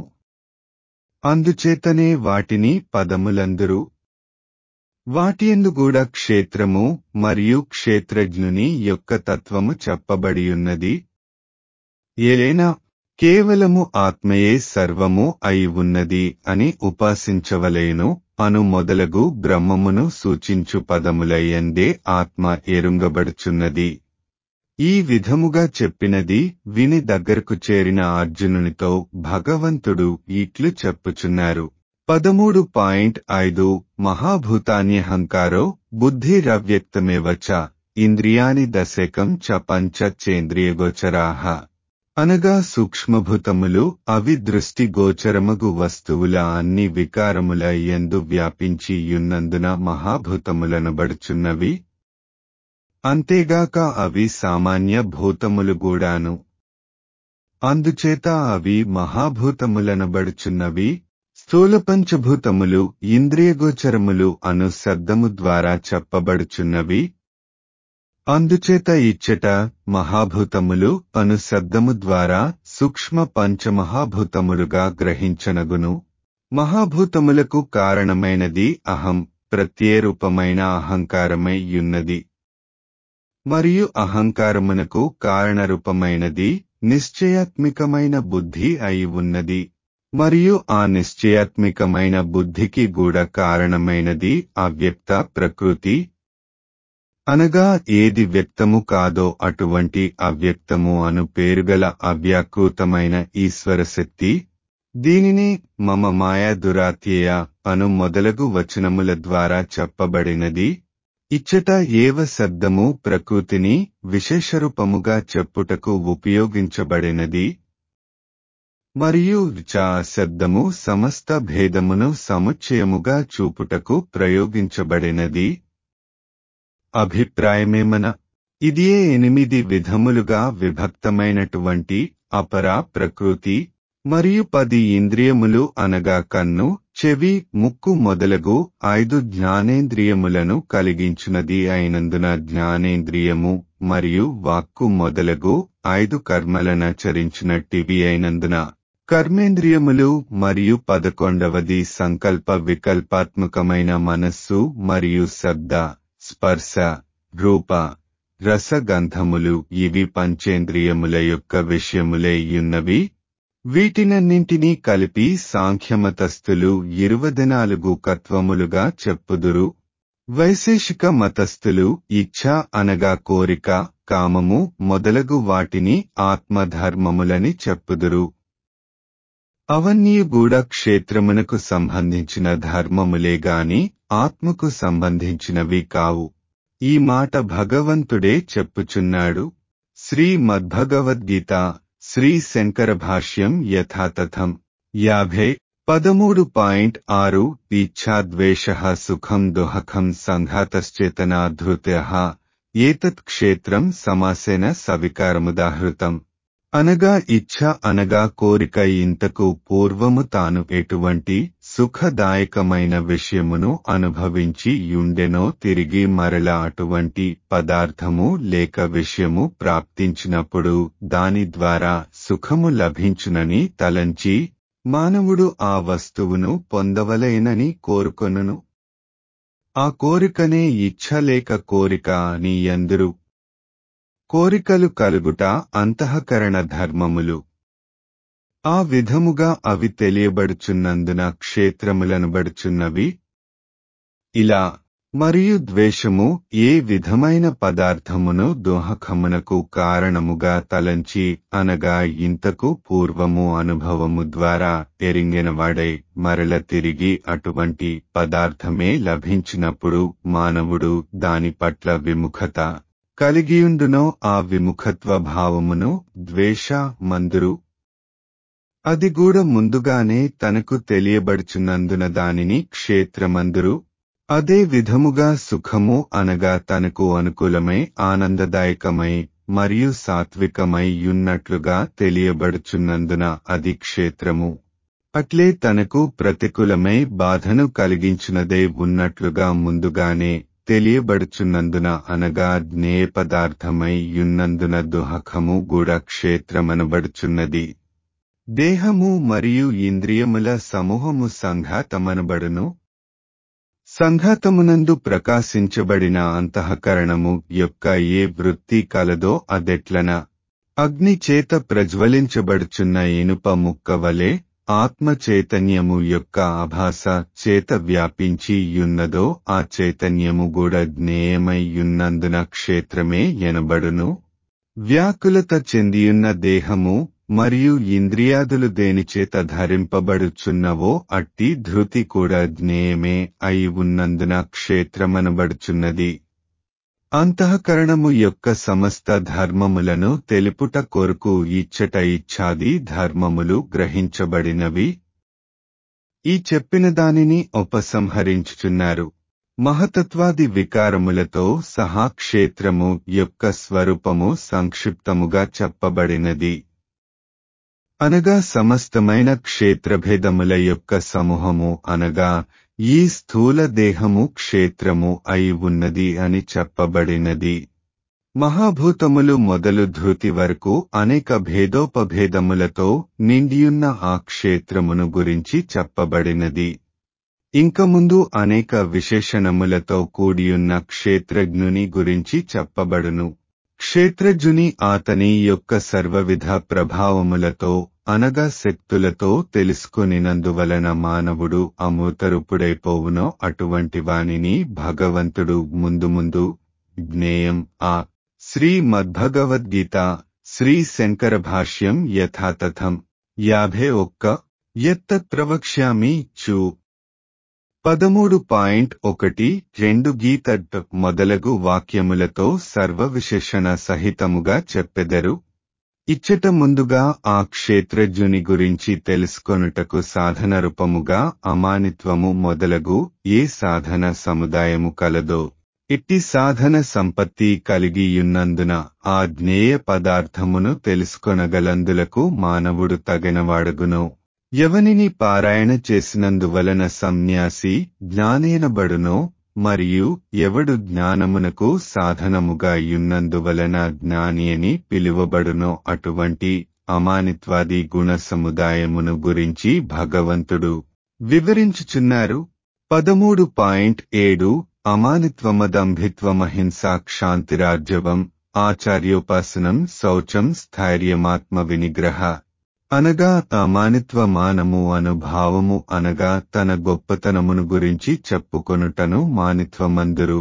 అందుచేతనే వాటిని పదములందురు వాటియందు కూడా క్షేత్రము మరియు క్షేత్రజ్ఞుని యొక్క తత్వము చెప్పబడియున్నది ఏలైనా కేవలము ఆత్మయే సర్వము అయి ఉన్నది అని ఉపాసించవలేను అను మొదలగు బ్రహ్మమును సూచించు పదములయందే ఆత్మ ఎరుంగబడుచున్నది ఈ విధముగా చెప్పినది విని దగ్గరకు చేరిన అర్జునునితో భగవంతుడు ఇట్లు చెప్పుచున్నారు పదమూడు పాయింట్ ఐదు మహాభూతాన్యహంకారో బుద్ధిరవ్యక్తమేవచ ఇంద్రియాని దశకం చ పంచేంద్రియగోచరాహ అనగా సూక్ష్మభూతములు అవి దృష్టి గోచరమగు వస్తువుల అన్ని వికారముల ఎందు వ్యాపించి యున్నందున మహాభూతములనబడుచున్నవి అంతేగాక అవి సామాన్య భూతములు గూడాను అందుచేత అవి మహాభూతములనబడుచున్నవి స్థూల పంచభూతములు ఇంద్రియగోచరములు అను శబ్దము ద్వారా చెప్పబడుచున్నవి అందుచేత ఇచ్చట మహాభూతములు అను శబ్దము ద్వారా సూక్ష్మ పంచమహాభూతములుగా గ్రహించనగును మహాభూతములకు కారణమైనది అహం ప్రత్యేరూపమైన అహంకారమై యున్నది మరియు అహంకారమునకు కారణరూపమైనది నిశ్చయాత్మికమైన బుద్ధి అయి ఉన్నది మరియు ఆ నిశ్చయాత్మికమైన బుద్ధికి కూడా కారణమైనది అవ్యక్త ప్రకృతి అనగా ఏది వ్యక్తము కాదో అటువంటి అవ్యక్తము అను పేరుగల అవ్యాకృతమైన ఈశ్వరశక్తి దీనిని మమ మాయా దురాత్యేయ అను మొదలగు వచనముల ద్వారా చెప్పబడినది ఇచ్చట ఏవ శబ్దము ప్రకృతిని విశేషరూపముగా చెప్పుటకు ఉపయోగించబడినది మరియు చ శబ్దము సమస్త భేదమును సముచ్చయముగా చూపుటకు ప్రయోగించబడినది అభిప్రాయమేమన ఇదియే ఎనిమిది విధములుగా విభక్తమైనటువంటి అపరా ప్రకృతి మరియు పది ఇంద్రియములు అనగా కన్ను చెవి ముక్కు మొదలగు ఐదు జ్ఞానేంద్రియములను కలిగించునది అయినందున జ్ఞానేంద్రియము మరియు వాక్కు మొదలగు ఐదు కర్మలనచరించినట్టివి అయినందున కర్మేంద్రియములు మరియు పదకొండవది సంకల్ప వికల్పాత్మకమైన మనస్సు మరియు శబ్ద స్పర్శ రూప రసగంధములు ఇవి పంచేంద్రియముల యొక్క విషయములేయున్నవి వీటినన్నింటినీ కలిపి సాంఖ్యమతస్థులు ఇరువదనాలుగు కత్వములుగా చెప్పుదురు వైశేషిక మతస్థులు ఇచ్ఛ అనగా కోరిక కామము మొదలగు వాటిని ఆత్మధర్మములని చెప్పుదురు అవన్నీ గూఢ క్షేత్రమునకు సంబంధించిన ధర్మములే గాని ఆత్మకు సంబంధించినవి కావు ఈ మాట భగవంతుడే చెప్పుచున్నాడు శ్రీ మద్భగవద్గీత శ్రీ శంకర భాష్యం యథాతథం యాభై పదమూడు పాయింట్ ఆరు ఇచ్ఛాద్వేష సుఖం దుహఖం సంఘాతశ్చేతనాధృత్య ఏతత్ క్షేత్రం సమాసేన సవికారముదాహృతం అనగా ఇచ్ఛ అనగా కోరిక ఇంతకు పూర్వము తాను ఎటువంటి సుఖదాయకమైన విషయమును అనుభవించి యుండెనో తిరిగి మరల అటువంటి పదార్థము లేక విషయము ప్రాప్తించినప్పుడు దాని ద్వారా సుఖము లభించునని తలంచి మానవుడు ఆ వస్తువును పొందవలేనని కోరుకొనును ఆ కోరికనే ఇచ్ఛ లేక కోరిక అని ఎందరు కోరికలు కలుగుట అంతఃకరణ ధర్మములు ఆ విధముగా అవి తెలియబడుచున్నందున క్షేత్రములనబడుచున్నవి ఇలా మరియు ద్వేషము ఏ విధమైన పదార్థమును దోహకమునకు కారణముగా తలంచి అనగా ఇంతకు పూర్వము అనుభవము ద్వారా ఎరింగినవాడై మరల తిరిగి అటువంటి పదార్థమే లభించినప్పుడు మానవుడు దాని పట్ల విముఖత కలిగియుండునో ఆ విముఖత్వ భావమును ద్వేష మందురు అది కూడా ముందుగానే తనకు తెలియబడుచున్నందున దానిని క్షేత్రమందురు అదే విధముగా సుఖము అనగా తనకు అనుకూలమై ఆనందదాయకమై మరియు సాత్వికమై యున్నట్లుగా తెలియబడుచున్నందున అది క్షేత్రము అట్లే తనకు ప్రతికూలమై బాధను కలిగించినదే ఉన్నట్లుగా ముందుగానే తెలియబడుచున్నందున అనగా జ్ఞేయ పదార్థమై యున్నందున దుహకము కూడా క్షేత్రమనబడుచున్నది దేహము మరియు ఇంద్రియముల సమూహము సంఘాతమనబడును సంఘాతమునందు ప్రకాశించబడిన అంతఃకరణము యొక్క ఏ వృత్తి కలదో అదెట్లన అగ్ని చేత ప్రజ్వలించబడుచున్న ఇనుప ముక్క వలె ఆత్మ చైతన్యము యొక్క ఆభాస చేత వ్యాపించి యున్నదో ఆ చైతన్యము కూడా జ్ఞేయమై యున్నందున క్షేత్రమే ఎనబడును వ్యాకులత చెందియున్న దేహము మరియు ఇంద్రియాదులు దేనిచేత ధరింపబడుచున్నవో అట్టి ధృతి కూడా జ్ఞేయమే అయి ఉన్నందున క్షేత్రమనబడుచున్నది అంతఃకరణము యొక్క సమస్త ధర్మములను తెలుపుట కొరకు ఇచ్చట ఇచ్ఛాది ధర్మములు గ్రహించబడినవి ఈ చెప్పిన దానిని ఉపసంహరించుచున్నారు మహతత్వాది వికారములతో సహా క్షేత్రము యొక్క స్వరూపము సంక్షిప్తముగా చెప్పబడినది అనగా సమస్తమైన క్షేత్రభేదముల యొక్క సమూహము అనగా ఈ స్థూల దేహము క్షేత్రము అయి ఉన్నది అని చెప్పబడినది మహాభూతములు మొదలు ధృతి వరకు అనేక భేదోపభేదములతో నిండియున్న ఆ క్షేత్రమును గురించి చెప్పబడినది ఇంక ముందు అనేక విశేషణములతో కూడియున్న క్షేత్రజ్ఞుని గురించి చెప్పబడును క్షేత్రజ్ఞుని అతని యొక్క సర్వవిధ ప్రభావములతో అనగా శక్తులతో తెలుసుకునినందువలన మానవుడు అమూతరుపుడైపోవునో అటువంటి వానిని భగవంతుడు ముందు ముందు జ్ఞేయం ఆ శ్రీమద్భగవద్గీత శ్రీ శంకర భాష్యం యథాతథం యాభై ఒక్క ఎత్తత్ ప్రవక్ష్యామి చు పదమూడు పాయింట్ ఒకటి రెండు గీతట్ మొదలగు వాక్యములతో సర్వ విశేషణ సహితముగా చెప్పెదరు ఇచ్చట ముందుగా ఆ క్షేత్రజ్ఞుని గురించి తెలుసుకొనుటకు సాధన రూపముగా అమానిత్వము మొదలగు ఏ సాధన సముదాయము కలదో ఇట్టి సాధన సంపత్తి కలిగియున్నందున ఆ జ్ఞేయ పదార్థమును తెలుసుకొనగలందులకు మానవుడు తగినవాడుగును ఎవనిని పారాయణ చేసినందువలన సన్యాసి జ్ఞానేనబడునో మరియు ఎవడు జ్ఞానమునకు సాధనముగా యున్నందువలన జ్ఞాని అని పిలువబడునో అటువంటి అమానిత్వాది గుణ సముదాయమును గురించి భగవంతుడు వివరించుచున్నారు పదమూడు పాయింట్ ఏడు అమానిత్వమదంభిత్వమహింసా క్షాంతిరార్జవం ఆచార్యోపాసనం శౌచం స్థైర్యమాత్మ వినిగ్రహ అనగా అమానిత్వ మానము అనుభావము అనగా తన గొప్పతనమును గురించి చెప్పుకొనుటను మానిత్వమందురు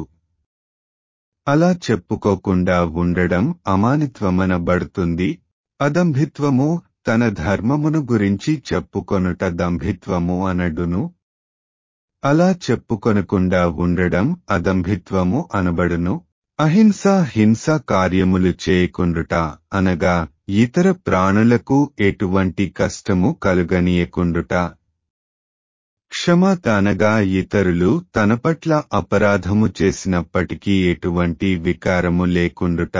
అలా చెప్పుకోకుండా ఉండడం అమానిత్వమనబడుతుంది అదంభిత్వము తన ధర్మమును గురించి చెప్పుకొనుట దంభిత్వము అనడును అలా చెప్పుకొనకుండా ఉండడం అదంభిత్వము అనబడును అహింస హింస కార్యములు చేయకుండుట అనగా ఇతర ప్రాణులకు ఎటువంటి కష్టము కలుగనీయకుండుట క్షమత అనగా ఇతరులు తన పట్ల అపరాధము చేసినప్పటికీ ఎటువంటి వికారము లేకుండుట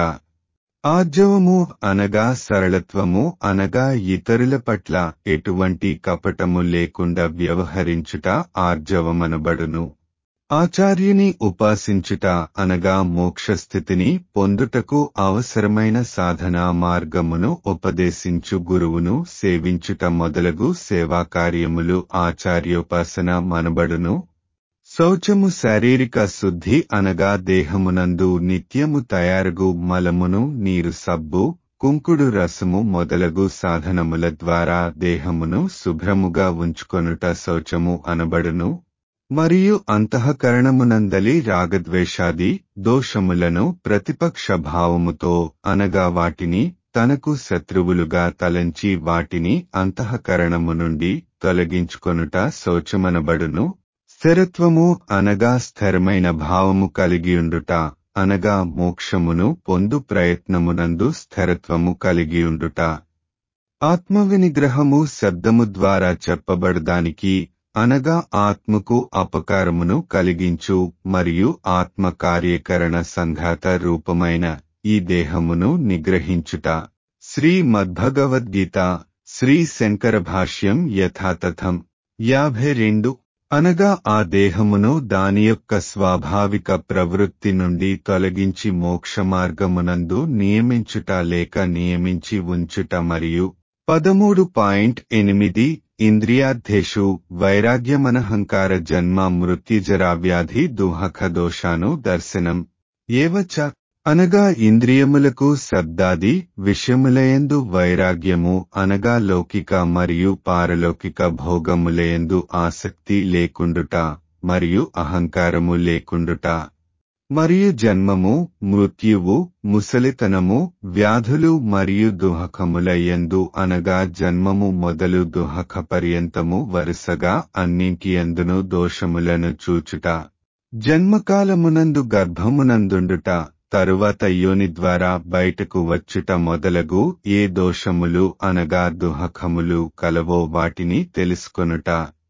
ఆర్జవము అనగా సరళత్వము అనగా ఇతరుల పట్ల ఎటువంటి కపటము లేకుండా వ్యవహరించుట ఆర్జవమనబడును ఆచార్యుని ఉపాసించుట అనగా మోక్షస్థితిని పొందుటకు అవసరమైన సాధనా మార్గమును ఉపదేశించు గురువును సేవించుట మొదలగు సేవాకార్యములు ఆచార్యోపాసన మనబడును శౌచము శారీరక శుద్ధి అనగా దేహమునందు నిత్యము తయారుగు మలమును నీరు సబ్బు కుంకుడు రసము మొదలగు సాధనముల ద్వారా దేహమును శుభ్రముగా ఉంచుకొనుట శౌచము అనబడును మరియు అంతఃకరణమునందలి రాగద్వేషాది దోషములను ప్రతిపక్ష భావముతో అనగా వాటిని తనకు శత్రువులుగా తలంచి వాటిని అంతఃకరణము నుండి తొలగించుకొనుట శౌచమనబడును స్థిరత్వము అనగా స్థిరమైన భావము కలిగియుండుట అనగా మోక్షమును పొందు ప్రయత్నమునందు స్థిరత్వము కలిగియుండుట ఆత్మవినిగ్రహము శబ్దము ద్వారా చెప్పబడదానికి అనగా ఆత్మకు అపకారమును కలిగించు మరియు ఆత్మ కార్యకరణ సంఘాత రూపమైన ఈ దేహమును నిగ్రహించుట శ్రీ మద్భగవద్గీత శ్రీ శంకర భాష్యం యథాతథం యాభై రెండు అనగా ఆ దేహమును దాని యొక్క స్వాభావిక ప్రవృత్తి నుండి తొలగించి మోక్ష మార్గమునందు నియమించుట లేక నియమించి ఉంచుట మరియు పదమూడు పాయింట్ ఎనిమిది ఇంద్రియార్థేషు వైరాగ్యమనహంకార జన్మ మృత్యుజరావ్యాధి దుహక దోషాను దర్శనం ఏవచ అనగా ఇంద్రియములకు శబ్దాది విషయములయందు వైరాగ్యము అనగా లౌకిక మరియు పారలౌకిక భోగములయందు ఆసక్తి లేకుండుట మరియు అహంకారము లేకుండుట మరియు జన్మము మృత్యువు ముసలితనము వ్యాధులు మరియు దుహకముల యందు అనగా జన్మము మొదలు దుహక పర్యంతము వరుసగా అన్నింటి ఎందును దోషములను చూచుట జన్మకాలమునందు గర్భమునందుండుట తరువాత యోని ద్వారా బయటకు వచ్చుట మొదలగు ఏ దోషములు అనగా దుహకములు కలవో వాటిని తెలుసుకొనుట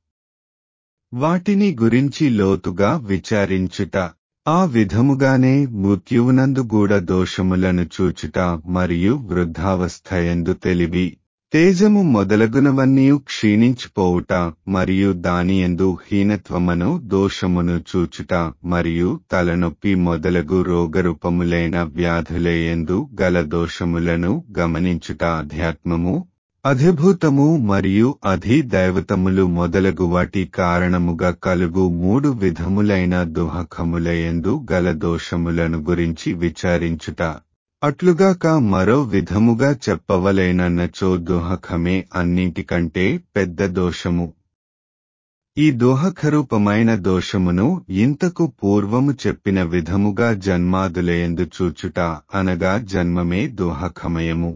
వాటిని గురించి లోతుగా విచారించుట ఆ విధముగానే మృత్యువునందు గూఢ దోషములను చూచుట మరియు వృద్ధావస్థయందు తెలివి తేజము మొదలగునవన్నీ క్షీణించిపోవుట మరియు దానియందు హీనత్వమను దోషమును చూచుట మరియు తలనొప్పి మొదలగు రోగరూపములైన వ్యాధులయందు గల దోషములను గమనించుట అధ్యాత్మము అధిభూతము మరియు అధిదైవతములు మొదలగు వాటి కారణముగా కలుగు మూడు విధములైన దుహకములయందు గల దోషములను గురించి విచారించుట అట్లుగాక మరో విధముగా చెప్పవలైనన్నచో దుహకమే అన్నింటికంటే పెద్ద దోషము ఈ దోహకరూపమైన దోషమును ఇంతకు పూర్వము చెప్పిన విధముగా జన్మాదులయందు చూచుట అనగా జన్మమే దోహకమయము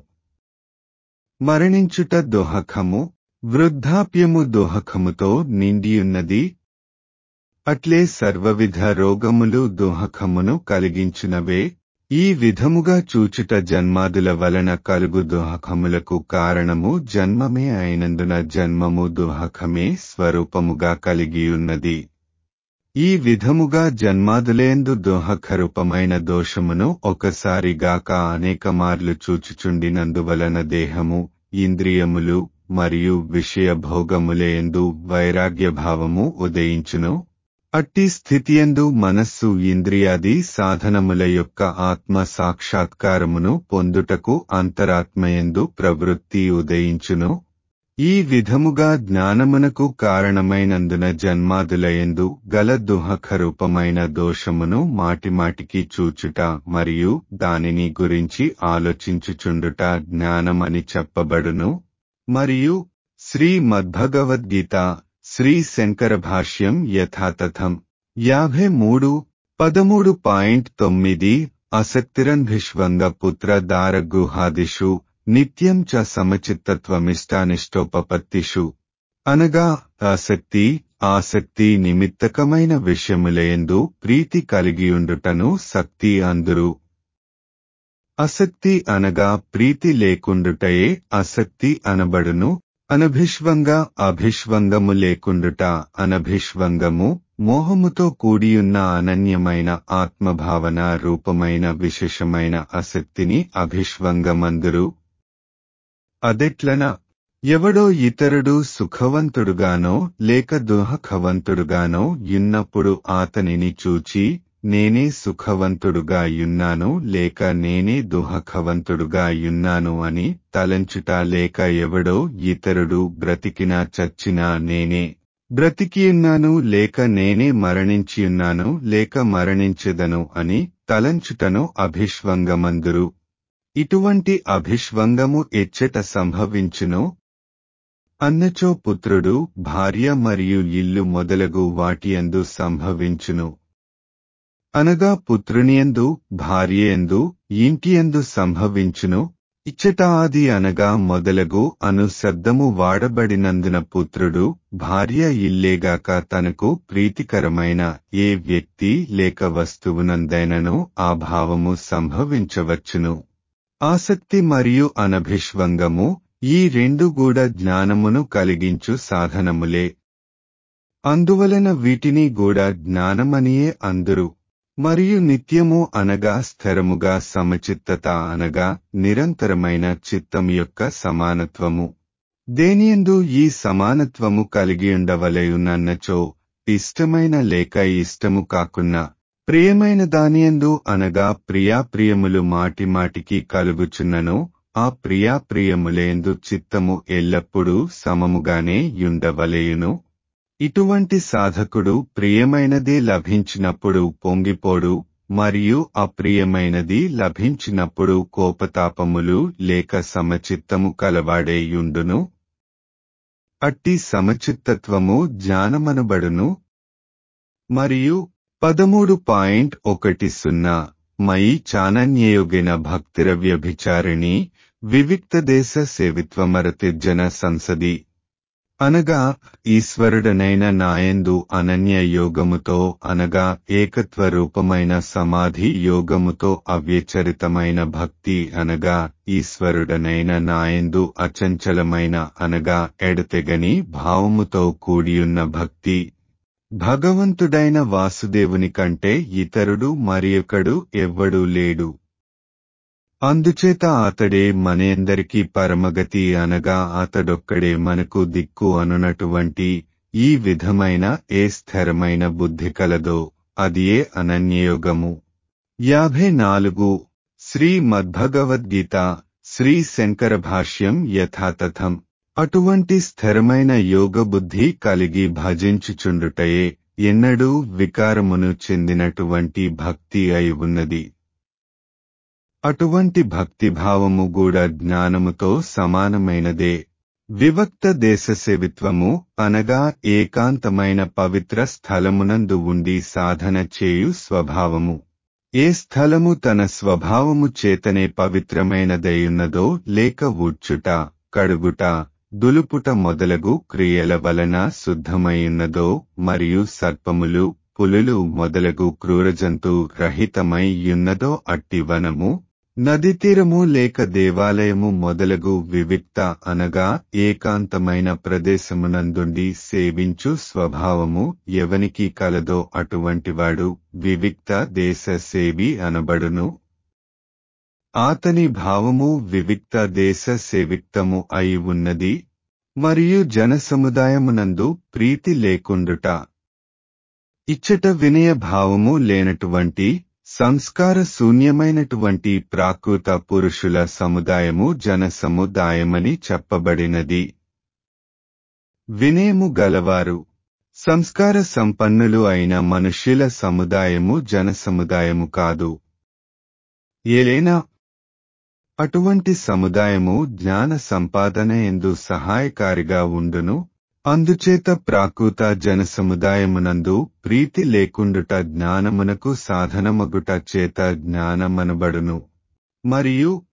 మరణించుట దోహకము వృద్ధాప్యము దోహకముతో నిండియున్నది అట్లే సర్వవిధ రోగములు దోహకమును కలిగించినవే ఈ విధముగా చూచుట జన్మాదుల వలన కలుగు దోహకములకు కారణము జన్మమే అయినందున జన్మము దోహకమే స్వరూపముగా కలిగియున్నది ఈ విధముగా జన్మాదులేందు దోహకరూపమైన దోషమును ఒకసారిగాక అనేకమార్లు చూచుచుండినందువలన దేహము ఇంద్రియములు మరియు విషయ భోగములేందు వైరాగ్యభావము ఉదయించును అట్టి స్థితియందు మనస్సు ఇంద్రియాది సాధనముల యొక్క ఆత్మ సాక్షాత్కారమును పొందుటకు అంతరాత్మయందు ప్రవృత్తి ఉదయించును ఈ విధముగా జ్ఞానమునకు కారణమైనందున జన్మాదులయందు గల దుహకరూపమైన దోషమును మాటిమాటికి చూచుట మరియు దానిని గురించి ఆలోచించుచుండుట జ్ఞానమని చెప్పబడును మరియు శ్రీ మద్భగవద్గీత శ్రీ శంకర భాష్యం యథాతథం యాభై మూడు పదమూడు పాయింట్ తొమ్మిది అసక్తిరన్భిష్వంగ పుత్ర దారగుహాదిషు నిత్యం చ సమచిత్తత్వమిష్టానిష్టోపపత్తిషు అనగా ఆసక్తి ఆసక్తి నిమిత్తకమైన విషయములయందు ప్రీతి కలిగియుండుటను శక్తి అందురు అసక్తి అనగా ప్రీతి లేకుండుటయే అసక్తి అనబడును అనభిష్వంగా అభిష్వంగము లేకుండుట అనభిష్వంగము మోహముతో కూడియున్న అనన్యమైన ఆత్మభావన రూపమైన విశేషమైన ఆసక్తిని అభిష్వంగమందురు అదెట్లన ఎవడో ఇతరుడు సుఖవంతుడుగానో లేక దుఃఖవంతుడుగానో యున్నప్పుడు ఆతనిని చూచి నేనే సుఖవంతుడుగా యున్నాను లేక నేనే దుఃఖవంతుడుగా యున్నాను అని తలంచుట లేక ఎవడో ఇతరుడు బ్రతికినా చచ్చినా నేనే బ్రతికియున్నాను లేక నేనే మరణించియున్నాను లేక మరణించెదను అని తలంచుటను అభిష్వంగమందురు ఇటువంటి అభిష్వంగము ఎచ్చట సంభవించును అన్నచో పుత్రుడు భార్య మరియు ఇల్లు మొదలగు వాటియందు సంభవించును అనగా పుత్రునియందు భార్యయందు ఇంటియందు సంభవించును ఇచ్చట ఆది అనగా మొదలగు అను శబ్దము వాడబడినందున పుత్రుడు భార్య ఇల్లేగాక తనకు ప్రీతికరమైన ఏ వ్యక్తి లేక వస్తువునందైనను ఆ భావము సంభవించవచ్చును ఆసక్తి మరియు అనభిష్వంగము ఈ రెండు కూడా జ్ఞానమును కలిగించు సాధనములే అందువలన వీటిని కూడా జ్ఞానమనియే అందురు మరియు నిత్యము అనగా స్థిరముగా సమచిత్తత అనగా నిరంతరమైన చిత్తం యొక్క సమానత్వము దేనియందు ఈ సమానత్వము కలిగియుండవలయునన్నచో ఇష్టమైన లేక ఇష్టము కాకున్నా ప్రియమైన దానియందు అనగా ప్రియాప్రియములు మాటిమాటికి కలుగుచున్నను ఆ ప్రియాప్రియములేందు చిత్తము ఎల్లప్పుడూ సమముగానే యుండవలేయును ఇటువంటి సాధకుడు ప్రియమైనది లభించినప్పుడు పొంగిపోడు మరియు అప్రియమైనది లభించినప్పుడు కోపతాపములు లేక సమచిత్తము కలవాడేయుండును అట్టి సమచిత్తత్వము జ్ఞానమనబడును మరియు పదమూడు పాయింట్ ఒకటి సున్నా మయి చానన్యయోగిన భక్తిరవ్యభిచారిణి వివిక్తదేశ సేవిత్వమరతిర్జన సంసది అనగా ఈశ్వరుడనైన నాయందు అనన్య యోగముతో అనగా ఏకత్వ రూపమైన సమాధి యోగముతో అవ్యచరితమైన భక్తి అనగా ఈశ్వరుడనైన నాయందు అచంచలమైన అనగా ఎడతెగని భావముతో కూడియున్న భక్తి భగవంతుడైన వాసుదేవుని కంటే ఇతరుడు మరియొకడు ఎవ్వడూ లేడు అందుచేత అతడే మనందరికీ పరమగతి అనగా అతడొక్కడే మనకు దిక్కు అనునటువంటి ఈ విధమైన ఏ స్థిరమైన బుద్ధి కలదో అదియే అనన్యయోగము యాభై నాలుగు శ్రీ మద్భగవద్గీత శ్రీ శంకర భాష్యం యథాతథం అటువంటి స్థిరమైన యోగ బుద్ధి కలిగి భజించుచుండుటయే ఎన్నడూ వికారమును చెందినటువంటి భక్తి అయి ఉన్నది అటువంటి భక్తిభావము కూడా జ్ఞానముతో సమానమైనదే వివక్త దేశసేవిత్వము అనగా ఏకాంతమైన పవిత్ర స్థలమునందు ఉండి సాధన చేయు స్వభావము ఏ స్థలము తన స్వభావము చేతనే పవిత్రమైనదయున్నదో లేక ఊడ్చుట కడుగుట దులుపుట మొదలగు క్రియల వలన శుద్ధమైయున్నదో మరియు సర్పములు పులులు మొదలగు క్రూరజంతు రహితమై యున్నదో అట్టి వనము నది తీరము లేక దేవాలయము మొదలగు వివిక్త అనగా ఏకాంతమైన ప్రదేశమునందుండి సేవించు స్వభావము ఎవనికి కలదో అటువంటివాడు వివిక్త దేశ సేవి అనబడును ఆతని భావము వివిక్త దేశ సేవిక్తము అయి ఉన్నది మరియు జనసముదాయమునందు ప్రీతి లేకుండుట ఇచ్చట వినయ భావము లేనటువంటి సంస్కార శూన్యమైనటువంటి ప్రాకృత పురుషుల సముదాయము జన సముదాయమని చెప్పబడినది వినయము గలవారు సంస్కార సంపన్నులు అయిన మనుష్యుల సముదాయము జన సముదాయము కాదు ఏలైనా అటువంటి సముదాయము జ్ఞాన సంపాదన ఎందు సహాయకారిగా ఉండును అందుచేత ప్రాకృత జన సముదాయమునందు ప్రీతి లేకుండుట జ్ఞానమునకు సాధనమగుట చేత జ్ఞానమనబడును మరియు